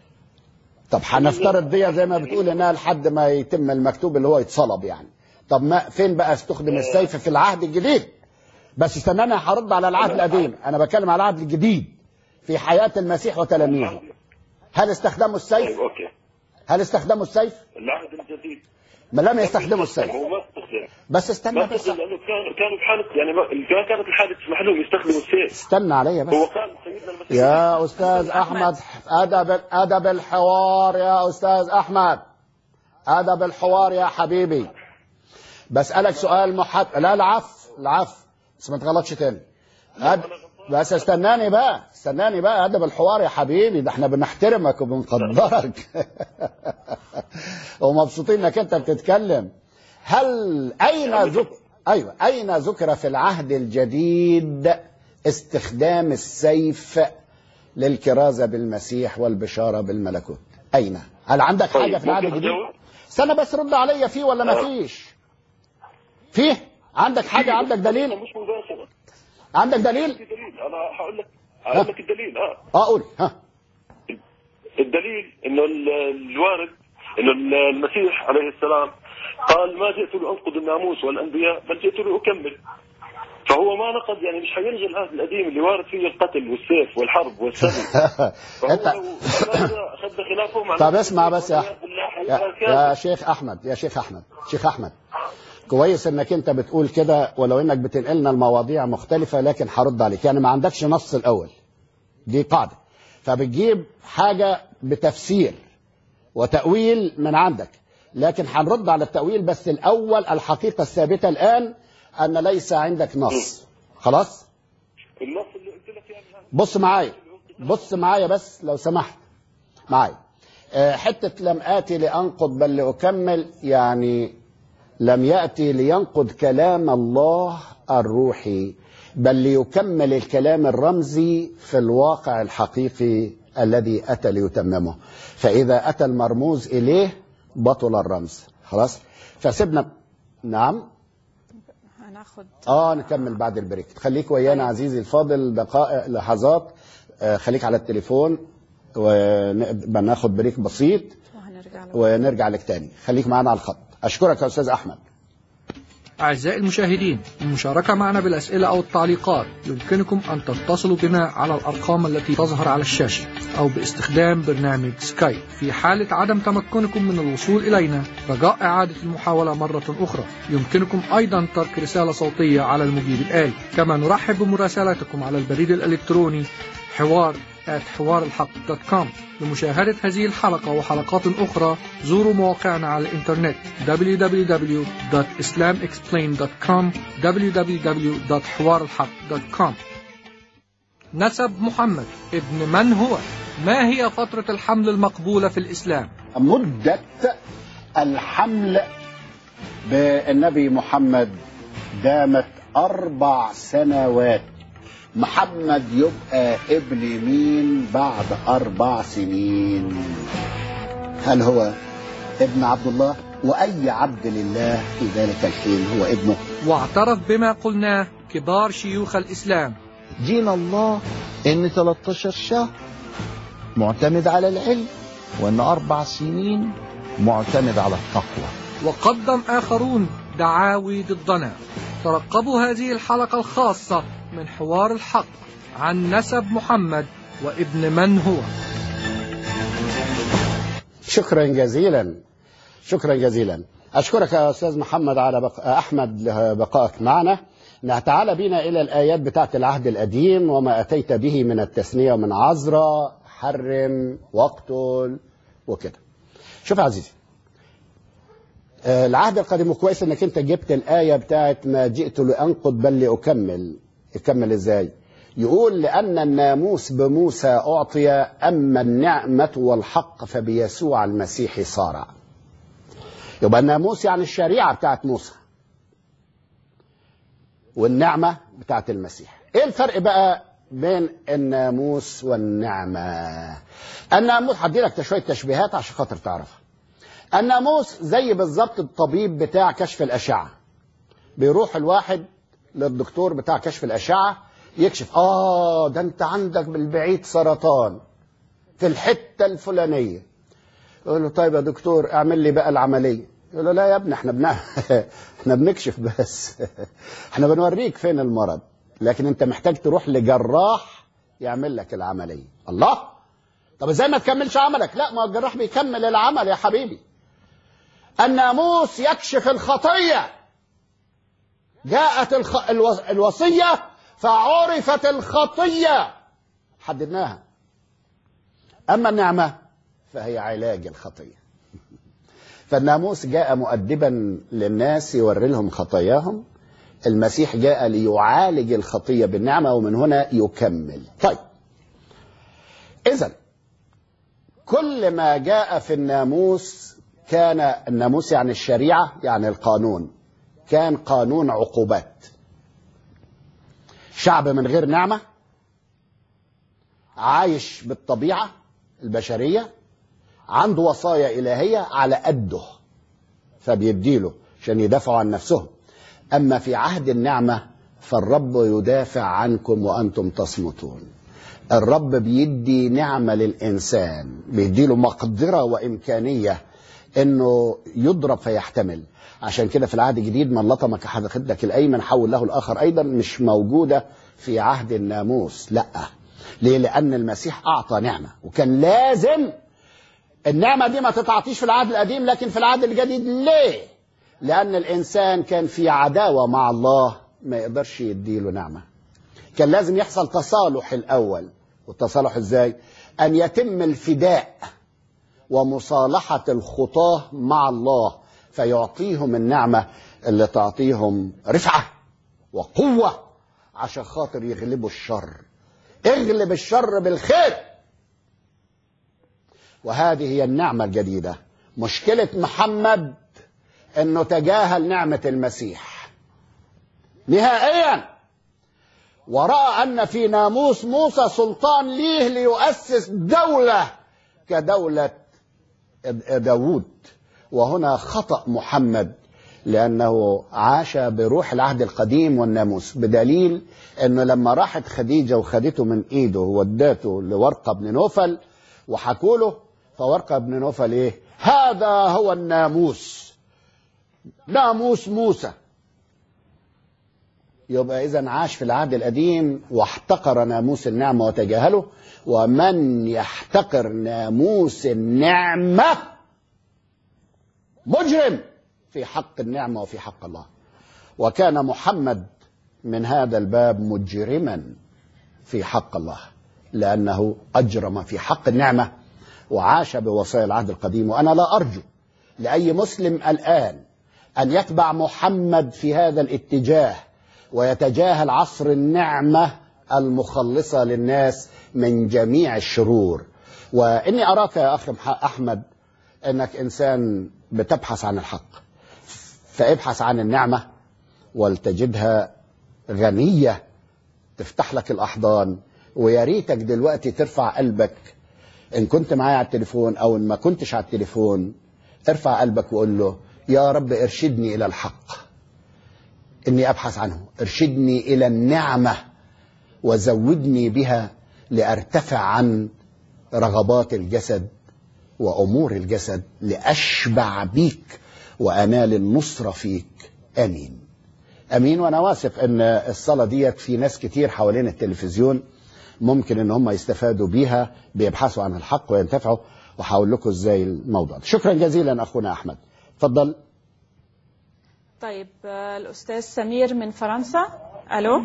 طب هنفترض دي زي ما بتقول انها لحد ما يتم المكتوب اللي هو يتصلب يعني طب ما فين بقى استخدم السيف في العهد الجديد بس استناني هرد على العهد القديم انا بتكلم على العهد الجديد في حياة المسيح وتلاميذه هل استخدموا السيف طيب اوكي هل استخدموا السيف العهد الجديد ما لم يستخدموا السيف هو ما استخدم بس ما استنى بس استخدم لانه كانوا كانوا بحاله يعني ما ما كانت الحاله تسمح لهم يستخدموا السيف استنى عليا بس هو قال سيدنا المسيح يا استاذ احمد ادب ادب الحوار يا استاذ احمد ادب الحوار يا حبيبي بسالك سؤال محد لا العفو العفو بس ما تغلطش تاني أد... بس استناني بقى استناني بقى ادب الحوار يا حبيبي ده احنا بنحترمك وبنقدرك ومبسوطين انك انت بتتكلم هل اين ذكر ايوه اين ذكر في العهد الجديد استخدام السيف للكرازه بالمسيح والبشاره بالملكوت اين هل عندك حاجه طيب، في العهد ممكن الجديد أجاوب؟ استنى بس رد عليا فيه ولا ما آه. فيش فيه عندك حاجه عندك دليل مش مباشره عندك دليل في دليل انا هقول لك هقول لك الدليل اه اه قول ها الدليل انه ال- الوارد انه ال- المسيح عليه السلام قال ما جئت لانقض الناموس والانبياء بل جئت لاكمل فهو ما نقض يعني مش حيلغي العهد القديم اللي وارد فيه القتل والسيف والحرب والسبي انت فهو لو أخذ- اخذ خلافه مع طب اسمع بس يا والعياذ بالله يا, حيبقى يا كافر. شيخ احمد يا شيخ احمد شيخ احمد كويس انك انت بتقول كده ولو انك بتنقلنا المواضيع مختلفه لكن هرد عليك يعني ما عندكش نص الاول دي قاعده فبتجيب حاجه بتفسير وتاويل من عندك لكن هنرد على التاويل بس الاول الحقيقه الثابته الان ان ليس عندك نص خلاص النص اللي قلت لك يعني هذا. بص معايا بص معايا بس لو سمحت معايا آه، حتة لم آتي لأنقض بل لأكمل يعني لم يأتي لينقض كلام الله الروحي بل ليكمل الكلام الرمزي في الواقع الحقيقي الذي أتى ليتممه فإذا أتى المرموز إليه بطل الرمز خلاص فسيبنا نعم هناخد اه نكمل بعد البريك خليك ويانا عزيزي الفاضل دقائق لحظات آه خليك على التليفون وناخد بريك بسيط وهنرجع له ونرجع لك تاني خليك معانا على الخط اشكرك يا استاذ احمد أعزائي المشاهدين المشاركة معنا بالأسئلة أو التعليقات يمكنكم أن تتصلوا بنا على الأرقام التي تظهر على الشاشة أو باستخدام برنامج سكايب في حالة عدم تمكنكم من الوصول إلينا رجاء إعادة المحاولة مرة أخرى يمكنكم أيضا ترك رسالة صوتية على المجيب الآلي كما نرحب بمراسلاتكم على البريد الإلكتروني حوار حوار الحق دوت كوم لمشاهدة هذه الحلقة وحلقات أخرى زوروا مواقعنا على الإنترنت www.islamexplained.com www.حوارالحق.com نسب محمد ابن من هو؟ ما هي فترة الحمل المقبولة في الإسلام؟ مدة الحمل بالنبي محمد دامت أربع سنوات محمد يبقى ابن مين بعد أربع سنين هل هو ابن عبد الله وأي عبد لله في ذلك الحين هو ابنه واعترف بما قلناه كبار شيوخ الإسلام دين الله ان 13 شهر معتمد على العلم وان اربع سنين معتمد على التقوى وقدم آخرون دعاوي ضدنا ترقبوا هذه الحلقة الخاصة من حوار الحق عن نسب محمد وابن من هو شكرا جزيلا شكرا جزيلا أشكرك يا أستاذ محمد على بق... أحمد لبقائك معنا تعال بنا إلى الآيات بتاعة العهد القديم وما أتيت به من التثنية ومن عذراء حرم واقتل وكده شوف يا عزيزي آه، العهد القديم كويس انك انت جبت الآية بتاعت ما جئت لأنقض بل لأكمل اكمل ازاي يقول لأن الناموس بموسى أعطي أما النعمة والحق فبيسوع المسيح صار يبقى الناموس يعني الشريعة بتاعت موسى والنعمة بتاعت المسيح ايه الفرق بقى بين الناموس والنعمة الناموس هدي لك شوية تشبيهات عشان خاطر تعرفها الناموس زي بالظبط الطبيب بتاع كشف الأشعة بيروح الواحد للدكتور بتاع كشف الأشعة يكشف آه ده أنت عندك بالبعيد سرطان في الحتة الفلانية يقول له طيب يا دكتور اعمل لي بقى العملية يقول له لا يا ابني احنا بنا... احنا بنكشف بس احنا بنوريك فين المرض لكن انت محتاج تروح لجراح يعمل لك العملية الله طب ازاي ما تكملش عملك لا ما هو الجراح بيكمل العمل يا حبيبي الناموس يكشف الخطية جاءت الخ... الو... الوصية فعرفت الخطية حددناها أما النعمة فهي علاج الخطية فالناموس جاء مؤدبا للناس يوري لهم خطاياهم المسيح جاء ليعالج الخطية بالنعمة ومن هنا يكمل طيب إذا كل ما جاء في الناموس كان الناموس يعني الشريعة يعني القانون كان قانون عقوبات شعب من غير نعمة عايش بالطبيعة البشرية عنده وصايا إلهية على قده فبيديله عشان يدافعوا عن نفسهم أما في عهد النعمة فالرب يدافع عنكم وأنتم تصمتون الرب بيدي نعمة للإنسان بيديله مقدرة وإمكانية إنه يضرب فيحتمل عشان كده في العهد الجديد من لطمك أحد خدك الأيمن حول له الآخر أيضا مش موجودة في عهد الناموس لا ليه لأن المسيح أعطى نعمة وكان لازم النعمة دي ما تتعطيش في العهد القديم لكن في العهد الجديد ليه لأن الإنسان كان في عداوة مع الله ما يقدرش يديله نعمة كان لازم يحصل تصالح الأول والتصالح إزاي أن يتم الفداء ومصالحة الخطاة مع الله فيعطيهم النعمة اللي تعطيهم رفعة وقوة عشان خاطر يغلبوا الشر اغلب الشر بالخير وهذه هي النعمة الجديدة مشكلة محمد انه تجاهل نعمة المسيح نهائيا ورأى أن في ناموس موسى سلطان ليه ليؤسس دولة كدولة داوود وهنا خطأ محمد لأنه عاش بروح العهد القديم والناموس بدليل أنه لما راحت خديجة وخدته من إيده وودته لورقة بن نوفل وحكوا له فورقة بن نوفل ايه هذا هو الناموس ناموس موسى يبقى اذا عاش في العهد القديم واحتقر ناموس النعمة وتجاهله ومن يحتقر ناموس النعمة مجرم في حق النعمة وفي حق الله وكان محمد من هذا الباب مجرما في حق الله لأنه أجرم في حق النعمة وعاش بوصايا العهد القديم وأنا لا أرجو لأي مسلم الآن أن يتبع محمد في هذا الاتجاه ويتجاهل عصر النعمة المخلصة للناس من جميع الشرور وإني أراك يا أخي أحمد أنك إنسان بتبحث عن الحق فابحث عن النعمة ولتجدها غنية تفتح لك الأحضان ويا ريتك دلوقتي ترفع قلبك إن كنت معايا على التليفون أو إن ما كنتش على التليفون ارفع قلبك وقول له يا رب ارشدني إلى الحق إني أبحث عنه ارشدني إلى النعمة وزودني بها لأرتفع عن رغبات الجسد وأمور الجسد لأشبع بيك وأنال النصرة فيك آمين امين وانا واثق ان الصلاه ديت في ناس كتير حوالين التلفزيون ممكن ان هم يستفادوا بيها بيبحثوا عن الحق وينتفعوا وهقول لكم ازاي الموضوع ده. شكرا جزيلا اخونا احمد اتفضل طيب آه، الأستاذ سمير من فرنسا ألو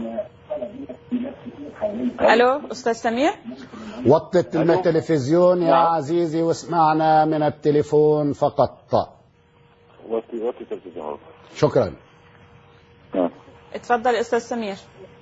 ألو أستاذ سمير وطت التلفزيون يا عزيزي واسمعنا من التليفون فقط وطي وطي تلفزيون شكرا اتفضل أستاذ سمير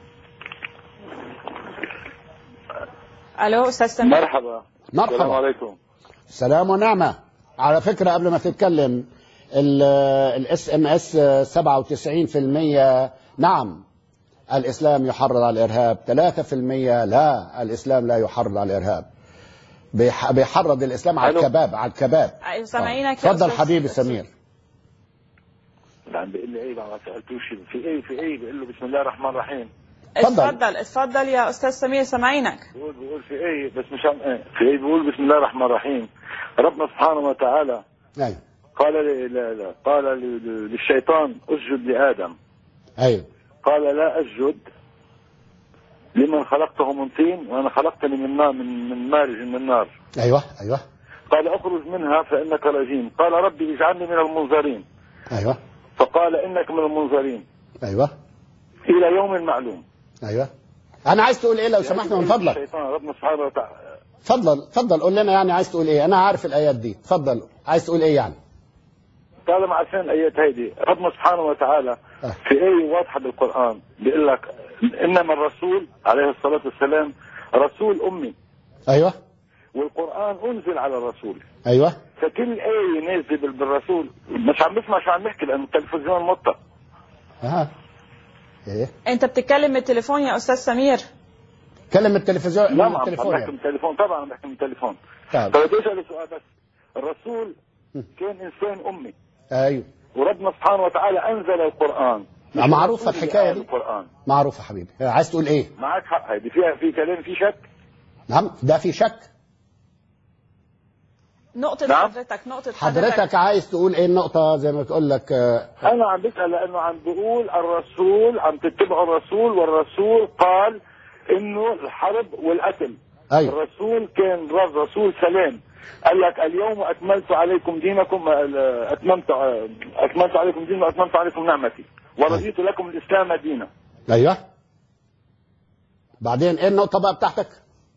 ألو أستاذ سمير مرحبا مرحبا. السلام عليكم سلام ونعمة على فكرة قبل ما تتكلم الاس ام اس 97% نعم الاسلام يحرض على الارهاب 3% لا الاسلام لا يحرض على الارهاب بيح- بيحرض الاسلام على ألو. الكباب على الكباب أيوة، سامعينك يا اتفضل أستاذ- حبيبي سمير اللي عم بيقول لي ايه ما سالتوش في ايه في ايه بيقول له بسم الله الرحمن الرحيم اتفضل. اتفضل اتفضل يا أستاذ سمير سامعينك بيقول بيقول في ايه بس مش عم ايه في ايه بيقول بسم الله الرحمن الرحيم ربنا سبحانه وتعالى ايوه قال ل- لا لا قال ل- للشيطان اسجد لادم ايوه قال لا اسجد لمن خلقته من طين وانا خلقتني من نار من من مارج من النار ايوه ايوه قال اخرج منها فانك رجيم قال ربي اجعلني من المنظرين ايوه فقال انك من المنظرين ايوه الى يوم معلوم ايوه انا عايز تقول ايه لو سمحت من فضلك الشيطان ربنا سبحانه وتعالى اتفضل اتفضل قول لنا يعني عايز تقول ايه انا عارف الايات دي اتفضل عايز تقول ايه يعني طالما عارفين الايات هيدي ربنا سبحانه وتعالى آه. في ايه واضحه بالقران بيقول لك انما الرسول عليه الصلاه والسلام رسول امي ايوه والقران انزل على الرسول ايوه فكل ايه نازل بال- بالرسول مش عم بسمع شو عم بحكي لان التلفزيون مطر ها ايه أنت بتتكلم من التليفون يا أستاذ سمير كلم التلفزيون لا من ما عم التليفون بحكي يعني. من التليفون طبعا عم بحكي من التليفون طيب طيب بدي اسال سؤال بس الرسول كان انسان امي ايوه وربنا سبحانه وتعالى انزل القران معروفه الرسول الحكايه اللي دي قال القران معروفه حبيبي عايز تقول ايه معك حق هيدي فيها في كلام في شك نعم ده في شك نقطة نعم. حضرتك نقطة حضرتك عايز تقول ايه النقطه زي ما تقول لك آه، انا عم بسال لانه عم بقول الرسول عم تتبعوا الرسول والرسول قال انه الحرب والقتل ايوه الرسول كان رب رسول سلام قال لك اليوم اكملت عليكم دينكم آه، اتممت آه، اكملت عليكم دينكم واتممت عليكم نعمتي ورضيت لكم الاسلام دينا ايوه بعدين ايه النقطه بقى بتاعتك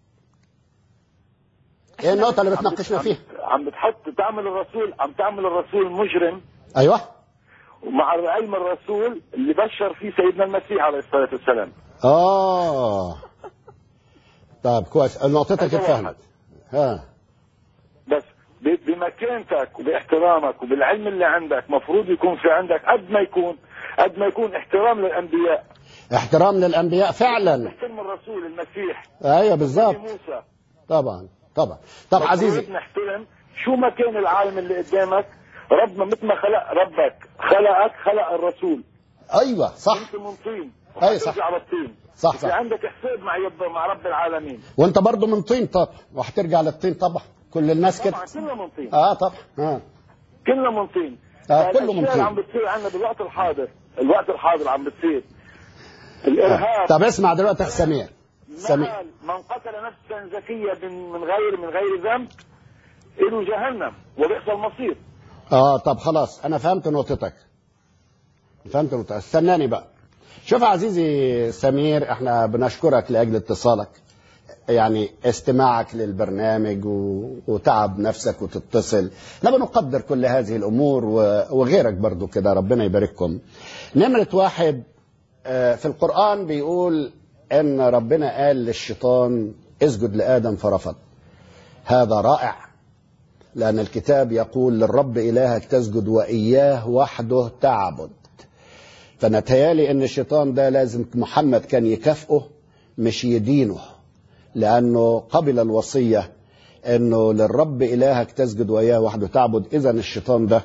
ايه النقطه اللي بتناقشنا عم- فيها عم بتحط تعمل الرسول عم تعمل الرسول مجرم ايوه ومع علم الرسول اللي بشر فيه سيدنا المسيح عليه الصلاه والسلام اه طيب كويس نقطتك هذا اتفهمت واحد. ها بس ب- بمكانتك وباحترامك وبالعلم اللي عندك مفروض يكون في عندك قد ما يكون قد ما يكون احترام للانبياء احترام للانبياء فعلا احترم الرسول المسيح ايوه بالظبط موسى طبعا طبعا طب عزيزي مفروض نحترم شو ما كان العالم اللي قدامك ربنا مثل ما خلق ربك خلقك خلق الرسول ايوه صح انت من طين أي صح. وحترجع للطين صح في صح عندك حساب مع يب مع رب العالمين وانت برضو من طين طب وهترجع للطين طبعا كل الناس كده طبعا كلنا من طين اه طبعا اه كلنا من طين آه، كله من الأشياء اللي عم طين بتصير عندنا بالوقت الحاضر الوقت الحاضر عم بتصير الارهاب طب اسمع دلوقتي يا أخ سمير سمير نقل من قتل نفسا زكية من من غير من غير ذنب له جهنم وبئس المصير اه طب خلاص انا فهمت نقطتك فهمت نقطتك استناني بقى شوف يا عزيزي سمير احنا بنشكرك لاجل اتصالك يعني استماعك للبرنامج و... وتعب نفسك وتتصل احنا بنقدر كل هذه الامور و... وغيرك برضو كده ربنا يبارككم نمرة واحد آه، في القرآن بيقول ان ربنا قال للشيطان اسجد لآدم فرفض هذا رائع لأن الكتاب يقول للرب إلهك تسجد وإياه وحده تعبد فنتهيالي أن الشيطان ده لازم محمد كان يكافئه مش يدينه لأنه قبل الوصية أنه للرب إلهك تسجد وإياه وحده تعبد إذا الشيطان ده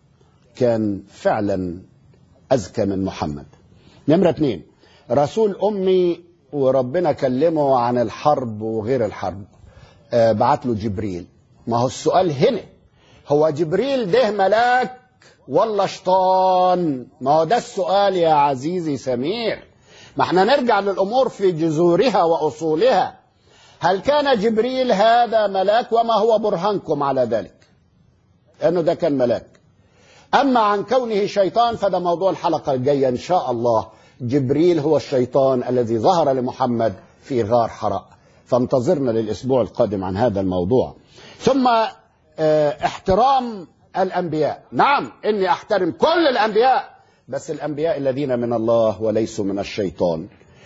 كان فعلا أذكى من محمد نمرة اتنين رسول أمي وربنا كلمه عن الحرب وغير الحرب آه، بعت له جبريل ما هو السؤال هنا هو جبريل ده ملاك ولا شيطان ما هو ده السؤال يا عزيزي سمير ما احنا نرجع للأمور في جذورها وأصولها هل كان جبريل هذا ملاك وما هو برهانكم على ذلك أنه ده كان ملاك أما عن كونه شيطان فده موضوع الحلقة الجاية إن شاء الله جبريل هو الشيطان الذي ظهر لمحمد في غار حراء فانتظرنا للأسبوع القادم عن هذا الموضوع ثم آه، احترام الأنبياء نعم إني أحترم كل الأنبياء بس الأنبياء الذين من الله وليسوا من الشيطان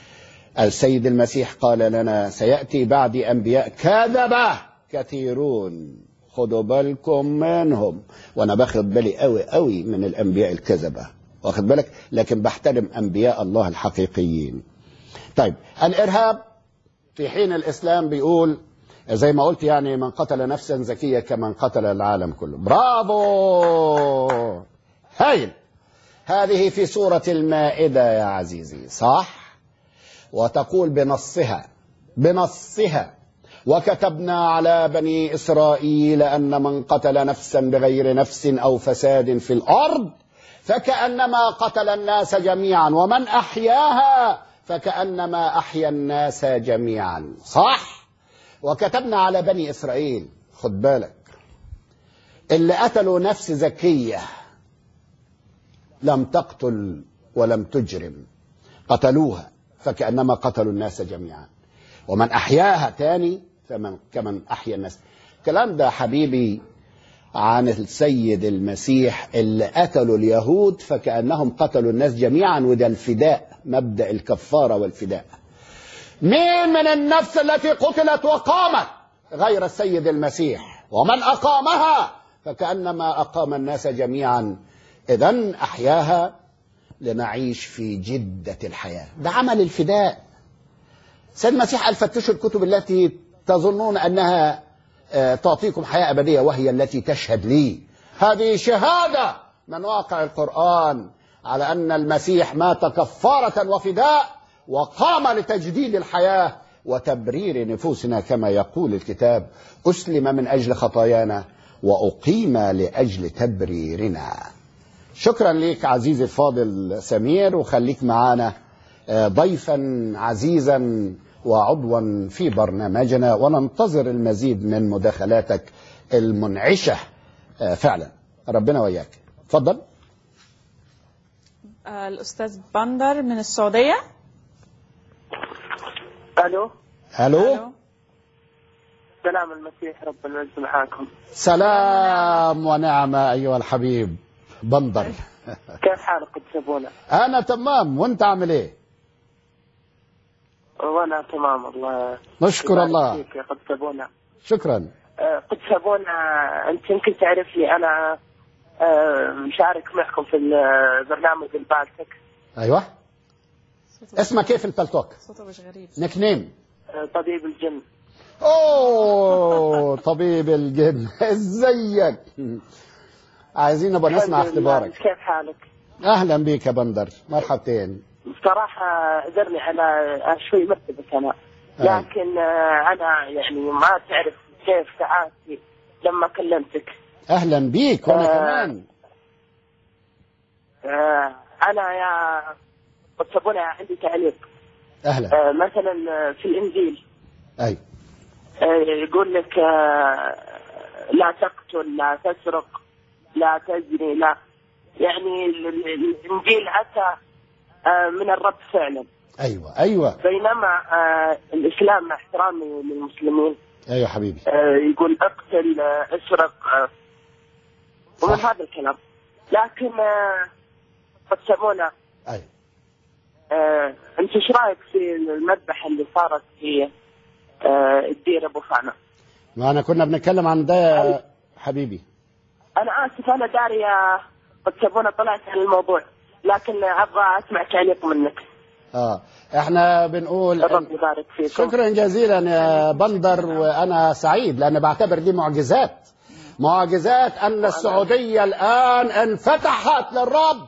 السيد المسيح قال لنا سيأتي بعدي أنبياء كذبة كثيرون خدوا بالكم منهم وانا باخد بالي قوي قوي من الانبياء الكذبه واخد بالك لكن بحترم انبياء الله الحقيقيين طيب الارهاب في حين الاسلام بيقول زي ما قلت يعني من قتل نفسا زكيه كمن قتل العالم كله برافو هايل هذه في سوره المائده يا عزيزي صح وتقول بنصها بنصها وكتبنا على بني اسرائيل ان من قتل نفسا بغير نفس او فساد في الارض فكانما قتل الناس جميعا ومن احياها فكانما احيا الناس جميعا صح وكتبنا على بني اسرائيل خد بالك اللي قتلوا نفس زكيه لم تقتل ولم تجرم قتلوها فكانما قتلوا الناس جميعا ومن احياها تاني فمن كمن احيا الناس الكلام ده حبيبي عن السيد المسيح اللي قتلوا اليهود فكانهم قتلوا الناس جميعا وده الفداء مبدا الكفاره والفداء مين من النفس التي قتلت وقامت غير السيد المسيح ومن اقامها فكانما اقام الناس جميعا اذا احياها لنعيش في جده الحياه ده عمل الفداء سيد المسيح قال فتشوا الكتب التي تظنون انها آه، تعطيكم حياه ابديه وهي التي تشهد لي هذه شهاده من واقع القران على ان المسيح مات كفاره وفداء وقام لتجديد الحياه وتبرير نفوسنا كما يقول الكتاب اسلم من اجل خطايانا واقيم لاجل تبريرنا شكرا لك عزيزي الفاضل سمير وخليك معانا آه، ضيفا عزيزا وعضوا في برنامجنا وننتظر المزيد من مداخلاتك المنعشة آه، فعلا ربنا وياك تفضل آه، الأستاذ بندر من السعودية الو ألو سلام المسيح رب العز معاكم سلام ونعمة أيها الحبيب بندر كيف حالك قد سبونا أنا تمام وأنت عامل إيه وانا تمام الله نشكر يبارك الله فيك يا قد سبونا شكرا آه، قد سبونا انت يمكن تعرفني انا آه، مشارك معكم في البرنامج البالتك أيوة اسمك كيف البلتوك صوته مش غريب نيك نيم آه، طبيب الجن اوه طبيب الجن ازيك عايزين نبقى نسمع الحمد لله. اختبارك كيف حالك؟ اهلا بيك يا بندر مرحبتين بصراحة اعذرني أنا شوي مرتبك أنا أي. لكن آه، أنا يعني ما تعرف كيف سعادتي لما كلمتك اهلا بيك وانا آه. كمان آه، انا يا قد عندي تعليق اهلا آه، مثلا آه، في الانجيل اي آه، يقول لك آه، لا تقتل لا تسرق لا تزني لا يعني ال- ال- الانجيل اتى آه، من الرب فعلا ايوه ايوه بينما آه، الاسلام مع احترامي للمسلمين ايوه حبيبي آه، يقول اقتل آه، اسرق آه، ومن صح. هذا الكلام لكن آه، قد سمونا ايوه آه، انت ايش رايك في المذبحه اللي صارت في آه، الدير ابو فانا؟ ما انا كنا بنتكلم عن ده يا حبيبي انا اسف انا داري قد سمونا طلعت عن الموضوع لكن ابغى اسمع تعليق منك اه احنا بنقول الرب يبارك فيكم شكرا جزيلا يا بندر وانا سعيد لان بعتبر دي معجزات معجزات ان السعوديه الان انفتحت للرب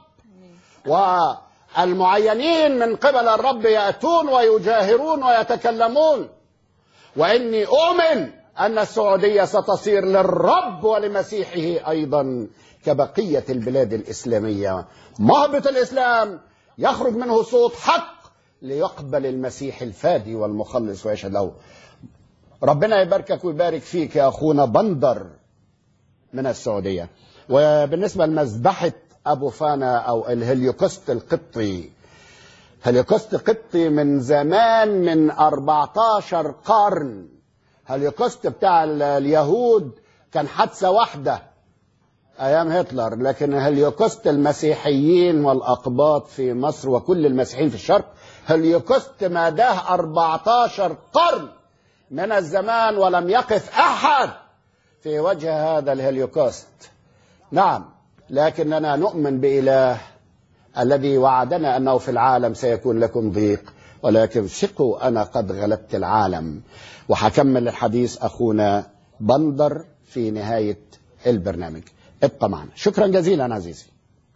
والمعينين من قبل الرب ياتون ويجاهرون ويتكلمون واني اؤمن ان السعوديه ستصير للرب ولمسيحه ايضا كبقيه البلاد الاسلاميه مهبط الاسلام يخرج منه صوت حق ليقبل المسيح الفادي والمخلص ويشهد له ربنا يباركك ويبارك فيك يا اخونا بندر من السعوديه وبالنسبه لمذبحه ابو فانا او الهليوكوست القبطي هليوكوست قبطي من زمان من 14 قرن هليوكوست بتاع ال- اليهود كان حادثه واحده ايام هتلر لكن هليوكوست المسيحيين والاقباط في مصر وكل المسيحيين في الشرق هليوكوست مداه 14 قرن من الزمان ولم يقف احد في وجه هذا الهليوكوست نعم لكننا نؤمن باله الذي وعدنا انه في العالم سيكون لكم ضيق ولكن ثقوا انا قد غلبت العالم وهكمل الحديث اخونا بندر في نهايه البرنامج ابقى معنا شكرا جزيلا عزيزي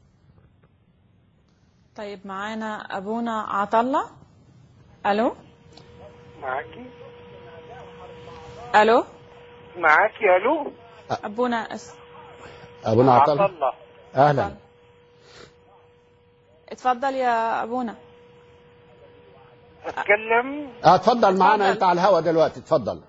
طيب معانا ابونا عطله الو معاكي الو معاكي الو ابونا اس... ابونا عطل الله اهلا اتفضل يا ابونا اتكلم اه اتفضل معانا اتفضل. انت على الهوا دلوقتي اتفضل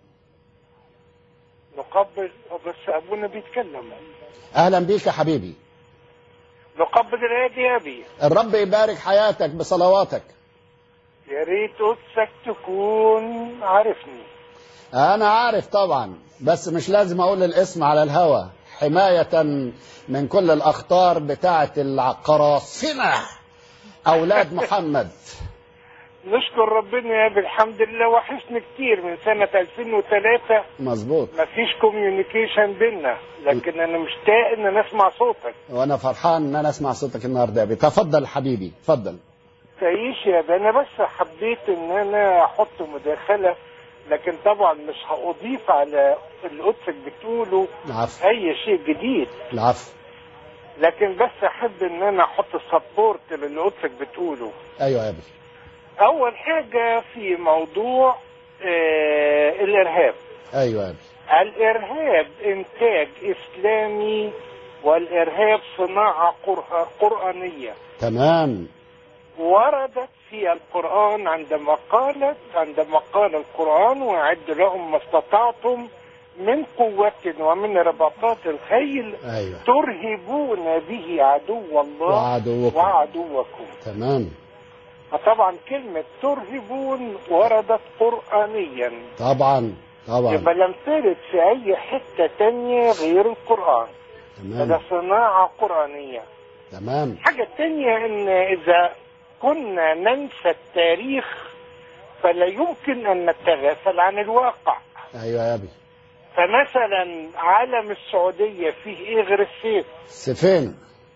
نقبل بس ابونا بيتكلم اهلا بيك يا حبيبي نقبل الايدي يا ابي الرب يبارك حياتك بصلواتك يا ريت قدسك تكون عارفني انا عارف طبعا بس مش لازم اقول الاسم على الهوا حماية من كل الاخطار بتاعة القراصنة اولاد محمد نشكر ربنا يا ابي الحمد لله وحشني كتير من سنة 2003 مظبوط مفيش كوميونيكيشن بينا لكن انا مشتاق ان انا اسمع صوتك وانا فرحان ان انا اسمع صوتك النهارده يا بي تفضل حبيبي تفضل تعيش يا ابي انا بس حبيت ان انا احط مداخلة لكن طبعا مش هأضيف على اللي قدسك بتقوله العفو اي شيء جديد العفو لكن بس احب ان انا احط سبورت للي قدسك بتقوله ايوه يا بي اول حاجة في موضوع آه الارهاب ايوه يا بي الارهاب انتاج اسلامي والارهاب صناعة قر- قرآنية تمام وردت في القرآن عندما قالت عندما قال القرآن وأعد لهم ما استطعتم من قوة ومن رباطات الخيل ايوه ترهبون به عدو الله وعدوكم. وعدوكم تمام طبعا كلمة ترهبون وردت قرآنيا طبعا طبعا يبقى لم ترد في أي حتة تانية غير القرآن فده تمام صناعة قرآنية تمام الحاجة التانية ان اذا كنا ننسى التاريخ فلا يمكن ان نتغافل عن الواقع ايوه يا بي فمثلا علم السعودية فيه ايه غير السيف سيفين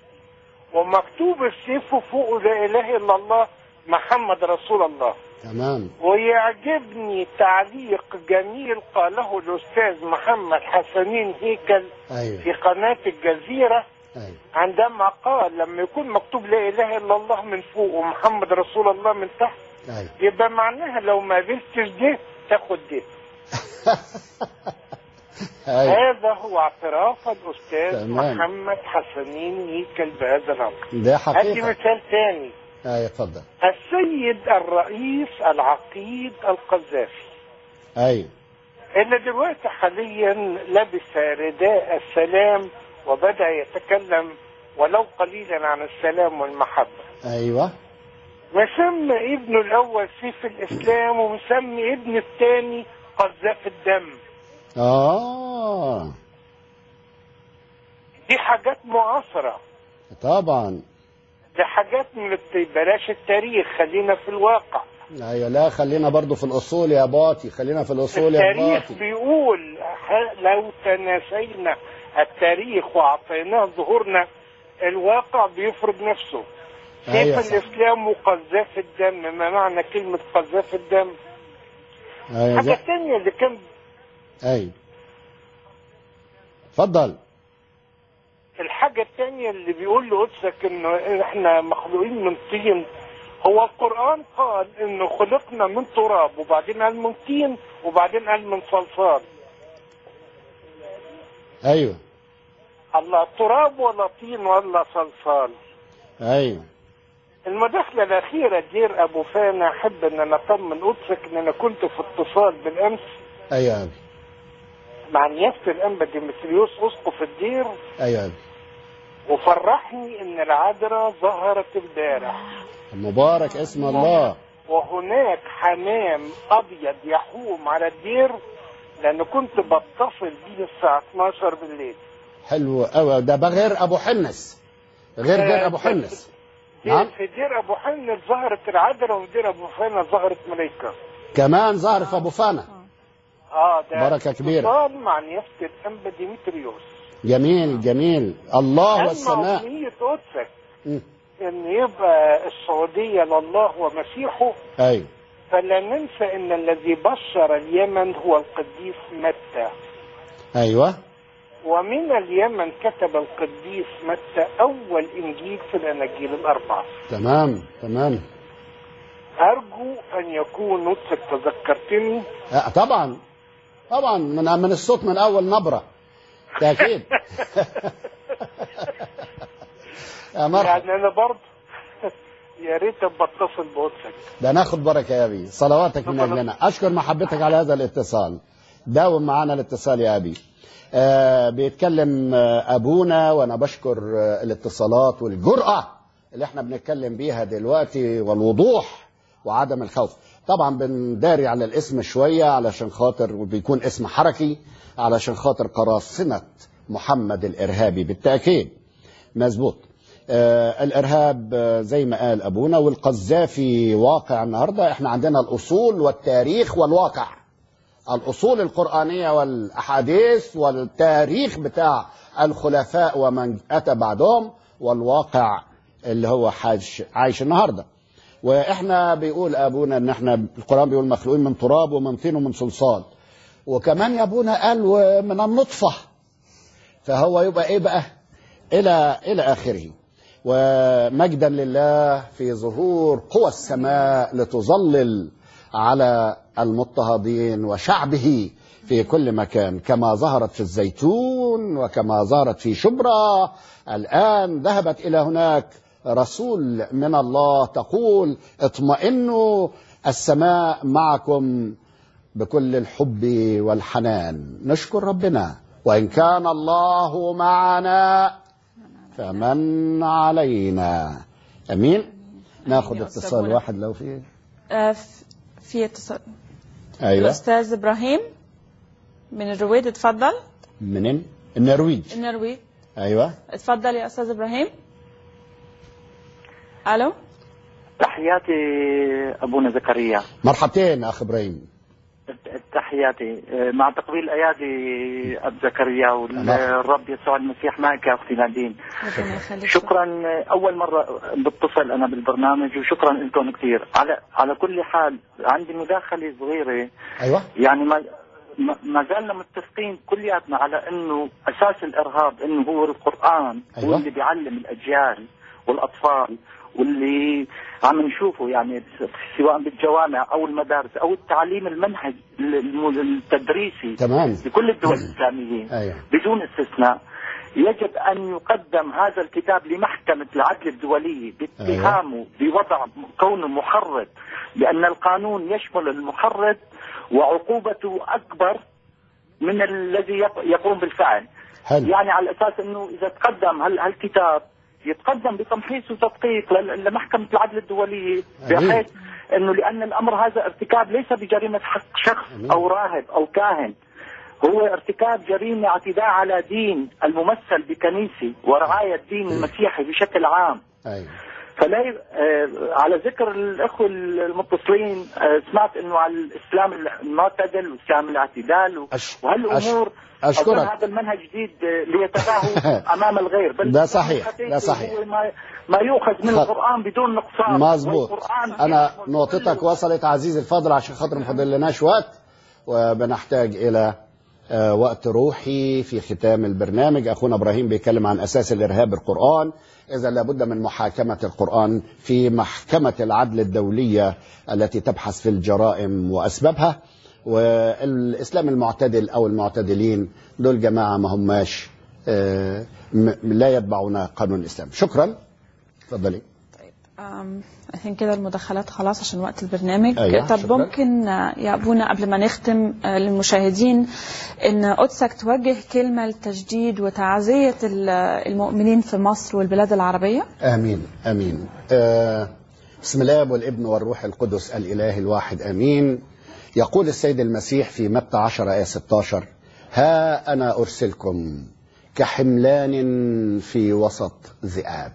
ومكتوب السيف فوق لا اله الا الله محمد رسول الله تمام ويعجبني تعليق جميل قاله الاستاذ محمد حسنين هيكل ايوه في قناة الجزيرة ايوه عندما قال لما يكون مكتوب لا اله الا الله من فوق ومحمد رسول الله من تحت ايوه يبقى معناها لو ما قبلتش ده تاخد ده أيوة. هذا هو اعتراف الأستاذ تمام. محمد حسنين ميكل بهذا الأمر ده أدي حقيقة مثال ثاني أيوة اتفضل السيد الرئيس العقيد القذافي أيوة اللي دلوقتي حاليا لبس رداء السلام وبدأ يتكلم ولو قليلا عن السلام والمحبة أيوة مسمى ابنه الأول سيف الإسلام ومسمي ابنه الثاني قذاف الدم آه دي حاجات معاصرة طبعا دي حاجات من الت- بلاش التاريخ خلينا في الواقع أيوة لا خلينا برضو في الأصول يا باطي خلينا في الأصول يا التاريخ باطي بيقول ح- لو تناسينا التاريخ وأعطيناه ظهورنا الواقع بيفرض نفسه سيف أيوة صح. الإسلام وقذاف الدم ما معنى كلمة قذاف الدم أيوة حاجة زي- تانية اللي كان أيوة اتفضل الحاجة التانية اللي بيقول لقدسك انه احنا مخلوقين من طين هو القرآن قال انه خلقنا من تراب وبعدين قال من طين وبعدين قال من صلصال أيوة الله تراب ولا طين ولا صلصال أيوة المداخلة الأخيرة دير أبو فانا أحب إن أنا أطمن قدسك إن أنا كنت في اتصال بالأمس أيوة أبي مع نيافة الأنبا ديمتريوس أسقف الدير أيوة أبي وفرحني إن العذراء ظهرت امبارح مبارك اسم الله وهناك حمام ابيض يحوم على الدير لان كنت بتصل بيه الساعه 12 بالليل حلو أوي ده بقى غير أبو حنس غير غير أبو حنس نعم في دير ابو حنس ظهرت العذراء وفي دير ابو فانا ظهرت ملائكه كمان ظهر في أبو فانا اه ده بركة كبيرة. اتصال مع نيافه الانبا ديمتريوس جميل جميل الله أما والسماء أمنية قدسك مم. ان يبقى السعوديه لله ومسيحه أيوة فلا ننسى ان الذي بشر اليمن هو القديس متى أيوة ومن اليمن كتب القديس متى أول إنجيل في الأناجيل الأربعة تمام تمام أرجو أن يكون نطق تذكرتني آه، طبعا طبعا من من الصوت من اول نبره تاكيد يا مرحبا يعني أنا برضه يا ريت بتصل بقدسك ده ناخد بركه يا ابي صلواتك من اجلنا اشكر محبتك على هذا الاتصال داوم معنا الاتصال يا ابي آه بيتكلم آه ابونا وانا بشكر آه الاتصالات والجرأه اللي احنا بنتكلم بيها دلوقتي والوضوح وعدم الخوف طبعا بنداري على الاسم شويه علشان خاطر وبيكون اسم حركي علشان خاطر قراصنه محمد الارهابي بالتاكيد مظبوط آه الارهاب آه زي ما قال ابونا والقذافي واقع النهارده احنا عندنا الاصول والتاريخ والواقع الاصول القرانيه والاحاديث والتاريخ بتاع الخلفاء ومن اتى بعدهم والواقع اللي هو حاج عايش النهارده واحنا بيقول ابونا ان احنا القران بيقول مخلوقين من تراب ومن طين ومن صلصال وكمان يا ابونا قال ومن النطفه فهو يبقى ايه بقى الى الى اخره ومجدا لله في ظهور قوى السماء لتظلل على المضطهدين وشعبه في كل مكان كما ظهرت في الزيتون وكما ظهرت في شبرا الآن ذهبت إلى هناك رسول من الله تقول اطمئنوا السماء معكم بكل الحب والحنان نشكر ربنا وإن كان الله معنا فمن علينا أمين ناخذ يا أستاذ اتصال منى. واحد لو في آه، ف- في اتصال ايوه الأستاذ إبراهيم من الرويد اتفضل منين النرويج النرويج ايوه اتفضل يا أستاذ إبراهيم ألو تحياتي ابونا زكريا مرحبتين اخ ابراهيم تحياتي مع تقبيل ايادي اب زكريا والرب يسوع المسيح معك يا اختي نادين ربنا يخليك شكرا اول مره بتصل انا بالبرنامج وشكرا لكم كثير على على كل حال عندي مداخله صغيره ايوه يعني ما ما- ما زالنا متفقين كلياتنا على انه اساس الارهاب انه هو القران أيوة. هو اللي بيعلم الاجيال والاطفال واللي عم نشوفه يعني سواء بالجوامع او المدارس او التعليم المنهج الم- التدريسي تمام لكل الدول الاسلاميين ايوه بدون استثناء يجب ان يقدم هذا الكتاب لمحكمه العدل الدوليه باتهامه بوضع كونه محرض لان القانون يشمل المحرض وعقوبته اكبر من الذي يق- يقوم بالفعل حلو يعني على اساس انه اذا تقدم هال- هالكتاب يتقدم بتمحيص وتدقيق لل- لمحكمه العدل الدوليه أمين. بحيث انه لان الامر هذا ارتكاب ليس بجريمه حق شخص أمين. او راهب او كاهن هو ارتكاب جريمه اعتداء على دين الممثل بكنيسه ورعايه الدين المسيحي بشكل عام ايوه فلا ي- آه على ذكر الاخوه المتصلين آه سمعت انه على الاسلام المعتدل والاسلام الاعتدال و- أش... وهالامور أش... أظن اشكرك هذا المنهج جديد آه، ليتباهوا امام الغير بل ده صحيح، الحقيقي ده صحيح. هو ما, ما يؤخذ من خط. القران بدون نقصان مظبوط والقرآن انا يشمل نقطتك كل- وصلت عزيزي الفاضل عشان خاطر ما فاضلناش وقت وبنحتاج الى آه، وقت روحي في ختام البرنامج اخونا ابراهيم بيتكلم عن اساس الارهاب القران اذا لابد من محاكمه القران في محكمه العدل الدوليه التي تبحث في الجرائم واسبابها والاسلام المعتدل او المعتدلين دول جماعه ما هماش آه، م- لا يتبعون قانون الاسلام شكرا تفضلي أم، I think كده المداخلات خلاص عشان وقت البرنامج أيوة، طب شكراً. ممكن آه، يا أبونا قبل ما نختم آه، للمشاهدين إن قدسك توجه كلمة لتجديد وتعزية ال- المؤمنين في مصر والبلاد العربية آمين آمين آه بسم الله والابن والروح القدس الإله الواحد آمين يقول السيد المسيح في متى 10 آية 16 ها أنا أرسلكم كحملان في وسط ذئاب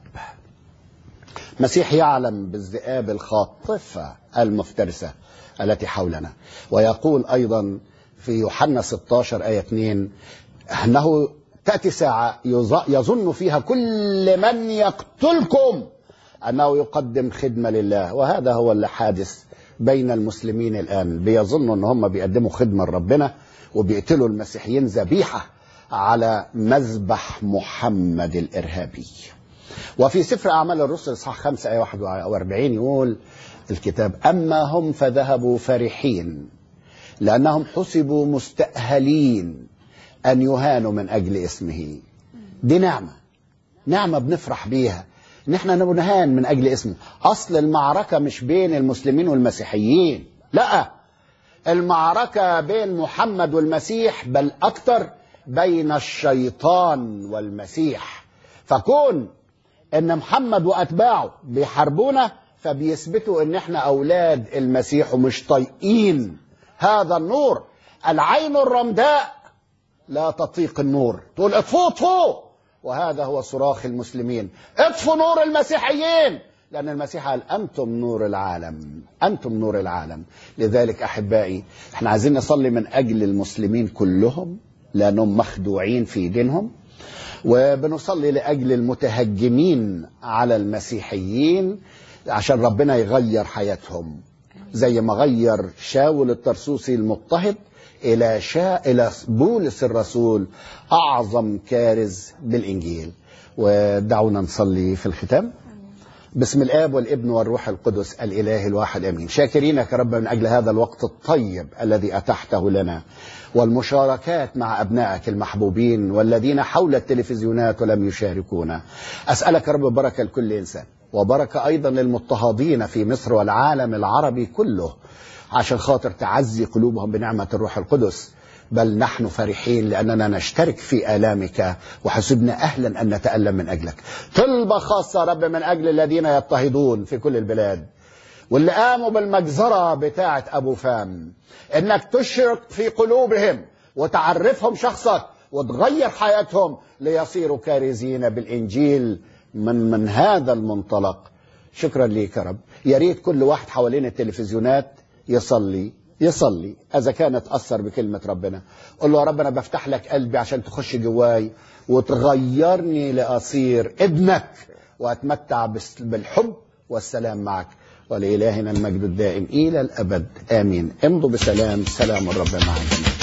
مسيح يعلم بالذئاب الخاطفة المفترسة التي حولنا ويقول أيضا في يوحنا 16 آية 2 أنه تأتي ساعة يظ- يظن فيها كل من يقتلكم أنه يقدم خدمة لله وهذا هو اللي حادث بين المسلمين الآن بيظنوا أن هم بيقدموا خدمة لربنا وبيقتلوا المسيحيين ذبيحة على مذبح محمد الإرهابي وفي سفر أعمال الرسل إصحاح 5 آية 41 يقول الكتاب أما هم فذهبوا فرحين لأنهم حسبوا مستأهلين أن يهانوا من أجل اسمه دي نعمة نعمة بنفرح بيها إن إحنا نهان من أجل اسمه أصل المعركة مش بين المسلمين والمسيحيين لا المعركة بين محمد والمسيح بل أكتر بين الشيطان والمسيح فكون ان محمد واتباعه بيحاربونا فبيثبتوا ان احنا اولاد المسيح ومش طايقين هذا النور العين الرمداء لا تطيق النور تقول اطفوا اطفوا وهذا هو صراخ المسلمين اطفوا نور المسيحيين لأن المسيح قال أنتم نور العالم أنتم نور العالم لذلك أحبائي احنا عايزين نصلي من أجل المسلمين كلهم لأنهم مخدوعين في دينهم وبنصلي لأجل المتهجمين على المسيحيين عشان ربنا يغير حياتهم زي ما غير شاول الترسوسي المضطهد إلى شاء إلى بولس الرسول أعظم كارز بالإنجيل ودعونا نصلي في الختام بسم الآب والابن والروح القدس الإله الواحد أمين شاكرينك يا رب من أجل هذا الوقت الطيب الذي أتحته لنا والمشاركات مع أبنائك المحبوبين والذين حول التلفزيونات ولم يشاركونا أسألك يا رب بركة لكل إنسان وبركة أيضا للمضطهدين في مصر والعالم العربي كله عشان خاطر تعزي قلوبهم بنعمة الروح القدس بل نحن فرحين لأننا نشترك في آلامك وحسبنا أهلا أن نتألم من أجلك طلبة خاصة يا رب من أجل الذين يضطهدون في كل البلاد واللي قاموا بالمجزرة بتاعة أبو فام إنك تشرق في قلوبهم وتعرفهم شخصك وتغير حياتهم ليصيروا كارزين بالإنجيل من من هذا المنطلق شكرا ليك يا رب يا ريت كل واحد حوالين التلفزيونات يصلي يصلي اذا كان اتاثر بكلمه ربنا قول له يا رب انا بفتح لك قلبي عشان تخش جواي وتغيرني لاصير ابنك واتمتع بالحب والسلام معك ولإلهنا المجد الدائم إلى الأبد آمين امضوا بسلام سلام الرب معكم